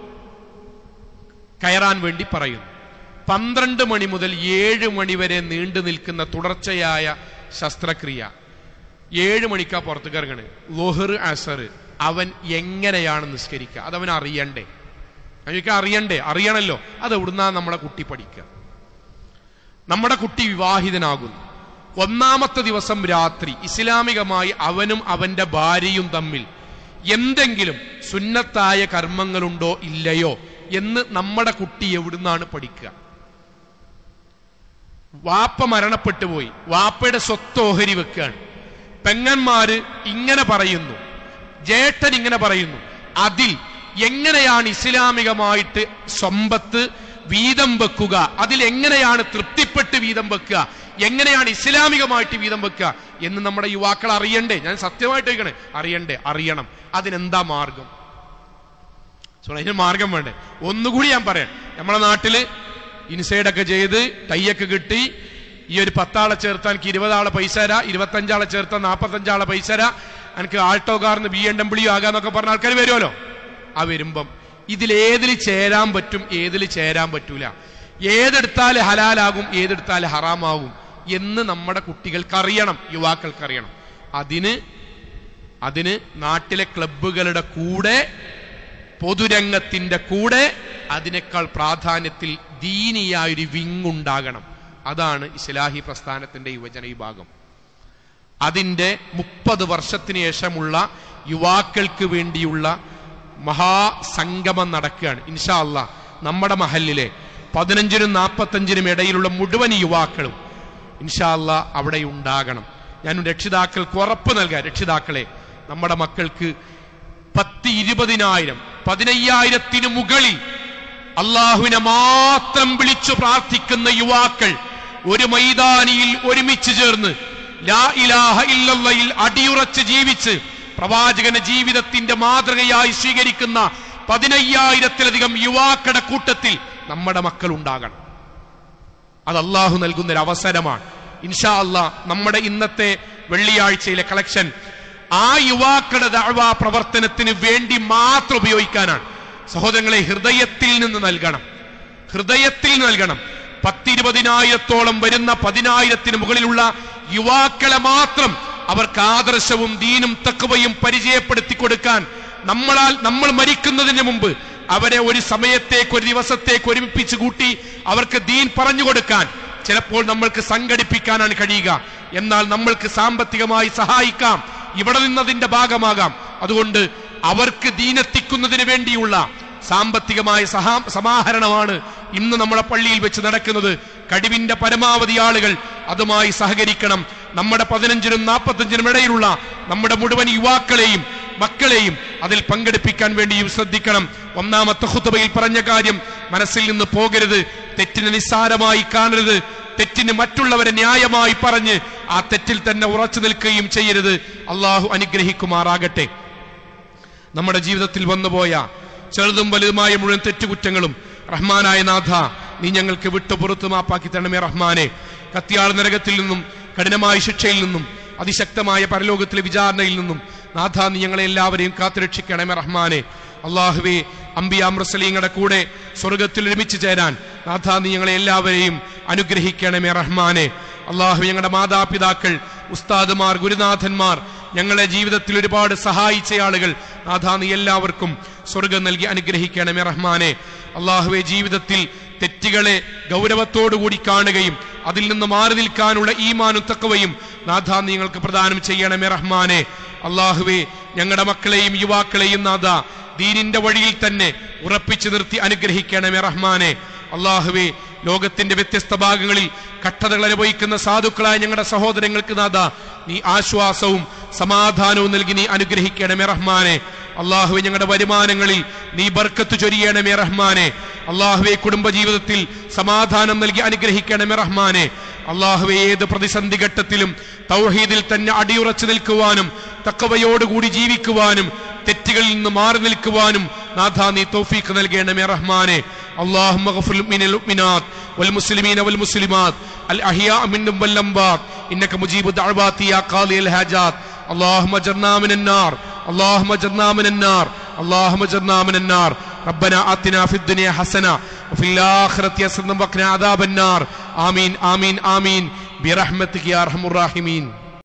കയറാൻ വേണ്ടി പറയുന്നു പന്ത്രണ്ട് മണി മുതൽ ഏഴ് മണി വരെ നീണ്ടു നിൽക്കുന്ന തുടർച്ചയായ ശസ്ത്രക്രിയ ഏഴ് മണിക്കാ പുറത്തേക്ക് ഇറങ്ങണ് ലോഹർ അസർ അവൻ എങ്ങനെയാണ് നിസ്കരിക്കുക അതവൻ അറിയണ്ടേ അവർക്ക് അറിയണ്ടേ അറിയണല്ലോ അത് എവിടുന്നാ നമ്മുടെ കുട്ടി പഠിക്കുക നമ്മുടെ കുട്ടി വിവാഹിതനാകുന്നു ഒന്നാമത്തെ ദിവസം രാത്രി ഇസ്ലാമികമായി അവനും അവന്റെ ഭാര്യയും തമ്മിൽ എന്തെങ്കിലും സുന്നത്തായ കർമ്മങ്ങളുണ്ടോ ഇല്ലയോ എന്ന് നമ്മുടെ കുട്ടി എവിടുന്നാണ് പഠിക്കുക വാപ്പ മരണപ്പെട്ടു പോയി വാപ്പയുടെ സ്വത്ത് ഓഹരി വെക്കുകയാണ് പെങ്ങന്മാര് ഇങ്ങനെ പറയുന്നു ജേട്ടൻ ഇങ്ങനെ പറയുന്നു അതിൽ എങ്ങനെയാണ് ഇസ്ലാമികമായിട്ട് സമ്പത്ത് വീതം വെക്കുക അതിൽ എങ്ങനെയാണ് തൃപ്തിപ്പെട്ട് വീതം വെക്കുക എങ്ങനെയാണ് ഇസ്ലാമികമായിട്ട് വീതം വെക്കുക എന്ന് നമ്മുടെ യുവാക്കൾ അറിയണ്ടേ ഞാൻ സത്യമായിട്ട് ചോദിക്കണേ അറിയണ്ടേ അറിയണം അതിനെന്താ മാർഗം സോ അതിന് മാർഗം വേണ്ടേ ഒന്നുകൂടി ഞാൻ പറയാം നമ്മളെ നാട്ടില് ഇൻസൈഡ് ഒക്കെ ചെയ്ത് ടൈയൊക്കെ കിട്ടി ഈ ഒരു പത്താളെ ചേർത്താൻ എനിക്ക് ഇരുപതാളെ പൈസ തരാ ഇരുപത്തഞ്ചാളെ ചേർത്താൻ നാൽപ്പത്തഞ്ചാളെ പൈസ തരാ എനിക്ക് ആൾട്ടോ കാറിന് ബി എം ഡബ്ല്യു ആകാന്നൊക്കെ പറഞ്ഞ ആൾക്കാർ വരുമല്ലോ ആ വരുമ്പം ഇതിലേതിൽ ചേരാൻ പറ്റും ഏതിൽ ചേരാൻ പറ്റൂല ഏതെടുത്താൽ ഹലാലാകും ഏതെടുത്താൽ ഹറാമാകും എന്ന് നമ്മുടെ കുട്ടികൾക്ക് അറിയണം യുവാക്കൾക്ക് അറിയണം അതിന് അതിന് നാട്ടിലെ ക്ലബ്ബുകളുടെ കൂടെ പൊതുരംഗത്തിന്റെ കൂടെ അതിനേക്കാൾ പ്രാധാന്യത്തിൽ ദീനിയായൊരു വിങ് ഉണ്ടാകണം അതാണ് ഇസ്ലാഹി പ്രസ്ഥാനത്തിന്റെ യുവജന വിഭാഗം അതിന്റെ മുപ്പത് വർഷത്തിന് ശേഷമുള്ള യുവാക്കൾക്ക് വേണ്ടിയുള്ള മഹാസംഗമം നടക്കുകയാണ് ഇൻഷാ അല്ല നമ്മുടെ മഹലിലെ പതിനഞ്ചിനും നാൽപ്പത്തഞ്ചിനും ഇടയിലുള്ള മുഴുവൻ യുവാക്കളും ഇൻഷാ അല്ല അവിടെ ഉണ്ടാകണം ഞാൻ രക്ഷിതാക്കൾക്ക് ഉറപ്പ് നൽകാം രക്ഷിതാക്കളെ നമ്മുടെ മക്കൾക്ക് പത്ത് ഇരുപതിനായിരം പതിനയ്യായിരത്തിന് മുകളിൽ അള്ളാഹുവിനെ മാത്രം വിളിച്ചു പ്രാർത്ഥിക്കുന്ന യുവാക്കൾ ഒരു മൈതാനിയിൽ ഒരുമിച്ച് ചേർന്ന് ലാ ഇലാഹ ഇല്ലല്ലയിൽ അടിയുറച്ച് ജീവിച്ച് പ്രവാചകന്റെ ജീവിതത്തിന്റെ മാതൃകയായി സ്വീകരിക്കുന്ന പതിനയ്യായിരത്തിലധികം യുവാക്കളുടെ കൂട്ടത്തിൽ നമ്മുടെ മക്കൾ ഉണ്ടാകണം അത് അള്ളാഹു നൽകുന്ന ഒരു അവസരമാണ് ഇൻഷാ അല്ലാ നമ്മുടെ ഇന്നത്തെ വെള്ളിയാഴ്ചയിലെ കളക്ഷൻ ആ യുവാക്കളുടെ ദഅവാ പ്രവർത്തനത്തിന് വേണ്ടി മാത്രം ഉപയോഗിക്കാനാണ് സഹോദരങ്ങളെ ഹൃദയത്തിൽ നിന്ന് നൽകണം ഹൃദയത്തിൽ നൽകണം പത്തിരുപതിനായിരത്തോളം വരുന്ന പതിനായിരത്തിന് മുകളിലുള്ള യുവാക്കളെ മാത്രം അവർക്ക് ആദർശവും ദീനും തക്കവയും പരിചയപ്പെടുത്തി കൊടുക്കാൻ നമ്മളാൽ നമ്മൾ മരിക്കുന്നതിന് മുമ്പ് അവരെ ഒരു സമയത്തേക്ക് ഒരു ദിവസത്തേക്ക് ഒരുമിപ്പിച്ച് കൂട്ടി അവർക്ക് ദീൻ പറഞ്ഞു കൊടുക്കാൻ ചിലപ്പോൾ നമ്മൾക്ക് സംഘടിപ്പിക്കാനാണ് കഴിയുക എന്നാൽ നമ്മൾക്ക് സാമ്പത്തികമായി സഹായിക്കാം ഇവിടെ നിന്നതിന്റെ ഭാഗമാകാം അതുകൊണ്ട് അവർക്ക് ദീനെത്തിക്കുന്നതിന് വേണ്ടിയുള്ള സാമ്പത്തികമായ സഹാ സമാഹരണമാണ് ഇന്ന് നമ്മളെ പള്ളിയിൽ വെച്ച് നടക്കുന്നത് കഴിവിന്റെ പരമാവധി ആളുകൾ അതുമായി സഹകരിക്കണം നമ്മുടെ പതിനഞ്ചിനും നാൽപ്പത്തഞ്ചിനും ഇടയിലുള്ള നമ്മുടെ മുഴുവൻ യുവാക്കളെയും മക്കളെയും അതിൽ പങ്കെടുപ്പിക്കാൻ വേണ്ടിയും ശ്രദ്ധിക്കണം ഒന്നാമത്തെ ഹുത്തുബയിൽ പറഞ്ഞ കാര്യം മനസ്സിൽ നിന്ന് പോകരുത് തെറ്റിനെ നിസ്സാരമായി കാണരുത് തെറ്റിന് മറ്റുള്ളവരെ ന്യായമായി പറഞ്ഞ് ആ തെറ്റിൽ തന്നെ ഉറച്ചു നിൽക്കുകയും ചെയ്യരുത് അള്ളാഹു അനുഗ്രഹിക്കുമാറാകട്ടെ നമ്മുടെ ജീവിതത്തിൽ വന്നുപോയ ചെറുതും വലുതുമായ മുഴുവൻ തെറ്റുകുറ്റങ്ങളും റഹ്മാനായ നാഥ നീ ഞങ്ങൾക്ക് വിട്ടു പുറത്തു മാപ്പാക്കി തരണമേ റഹ്മാനെ കത്തിയാൾ നരകത്തിൽ നിന്നും കഠിനമായ ശിക്ഷയിൽ നിന്നും അതിശക്തമായ പരലോകത്തിലെ വിചാരണയിൽ നിന്നും നാഥ നീ ഞങ്ങളെ എല്ലാവരെയും കാത്തുരക്ഷിക്കണമേ റഹ്മാനെ അള്ളാഹുവേ അമ്പിയാമൃസലീങ്ങളുടെ കൂടെ സ്വർഗത്തിൽ ഒരുമിച്ച് ചേരാൻ നാഥ നീ ഞങ്ങളെ എല്ലാവരെയും അനുഗ്രഹിക്കണമേ റഹ്മാനെ അള്ളാഹു ഞങ്ങളുടെ മാതാപിതാക്കൾ ഉസ്താദുമാർ ഗുരുനാഥന്മാർ ഞങ്ങളെ ജീവിതത്തിൽ ഒരുപാട് സഹായിച്ച ആളുകൾ നാഥാ നീ എല്ലാവർക്കും സ്വർഗം നൽകി അനുഗ്രഹിക്കണമേ റഹ്മാനെ അള്ളാഹുവെ ജീവിതത്തിൽ തെറ്റുകളെ ഗൗരവത്തോടുകൂടി കാണുകയും അതിൽ നിന്ന് മാറി നിൽക്കാനുള്ള ഈമാനും തക്കവയും നാഥാ നീ ഞങ്ങൾക്ക് പ്രദാനം ചെയ്യണമേ റഹ്മാനെ അള്ളാഹുവെ ഞങ്ങളുടെ മക്കളെയും യുവാക്കളെയും നാഥ ദീനിന്റെ വഴിയിൽ തന്നെ ഉറപ്പിച്ചു നിർത്തി അനുഗ്രഹിക്കണമേ റഹ്മാനെ അള്ളാഹുവെ ലോകത്തിന്റെ വ്യത്യസ്ത ഭാഗങ്ങളിൽ കട്ടതകൾ അനുഭവിക്കുന്ന സാധുക്കളായ ഞങ്ങളുടെ സഹോദരങ്ങൾക്ക് നാഥ നീ ആശ്വാസവും സമാധാനവും നൽകി നീ അനുഗ്രഹിക്കണമേ റഹ്മാനെ അള്ളാഹുവെ ഞങ്ങളുടെ വരുമാനങ്ങളിൽ നീ ബർക്കത്ത് ചൊരിയണമേ റഹ്മാനെ അള്ളാഹുവെ കുടുംബജീവിതത്തിൽ സമാധാനം നൽകി അനുഗ്രഹിക്കണമേ റഹ്മാനെ അള്ളാഹുവെ ഏത് പ്രതിസന്ധി ഘട്ടത്തിലും തൗഹീദിൽ തന്നെ അടിയുറച്ചു നിൽക്കുവാനും തക്കവയോടുകൂടി ജീവിക്കുവാനും തെറ്റുകളിൽ നിന്ന് മാറി നിൽക്കുവാനും നാഥാ നീ തൗഫീഖ് നൽകണമേ റഹ്മാനെ اللهم اغفر من المؤمنات والمسلمين والمسلمات الأحياء منهم والأموات إنك مجيب الدعوات يا قاضي الحاجات اللهم اجرنا من النار اللهم اجرنا من النار اللهم اجرنا من النار ربنا آتنا في الدنيا حسنة وفي الآخرة حسنة وقنا عذاب النار آمين آمين آمين برحمتك يا أرحم الراحمين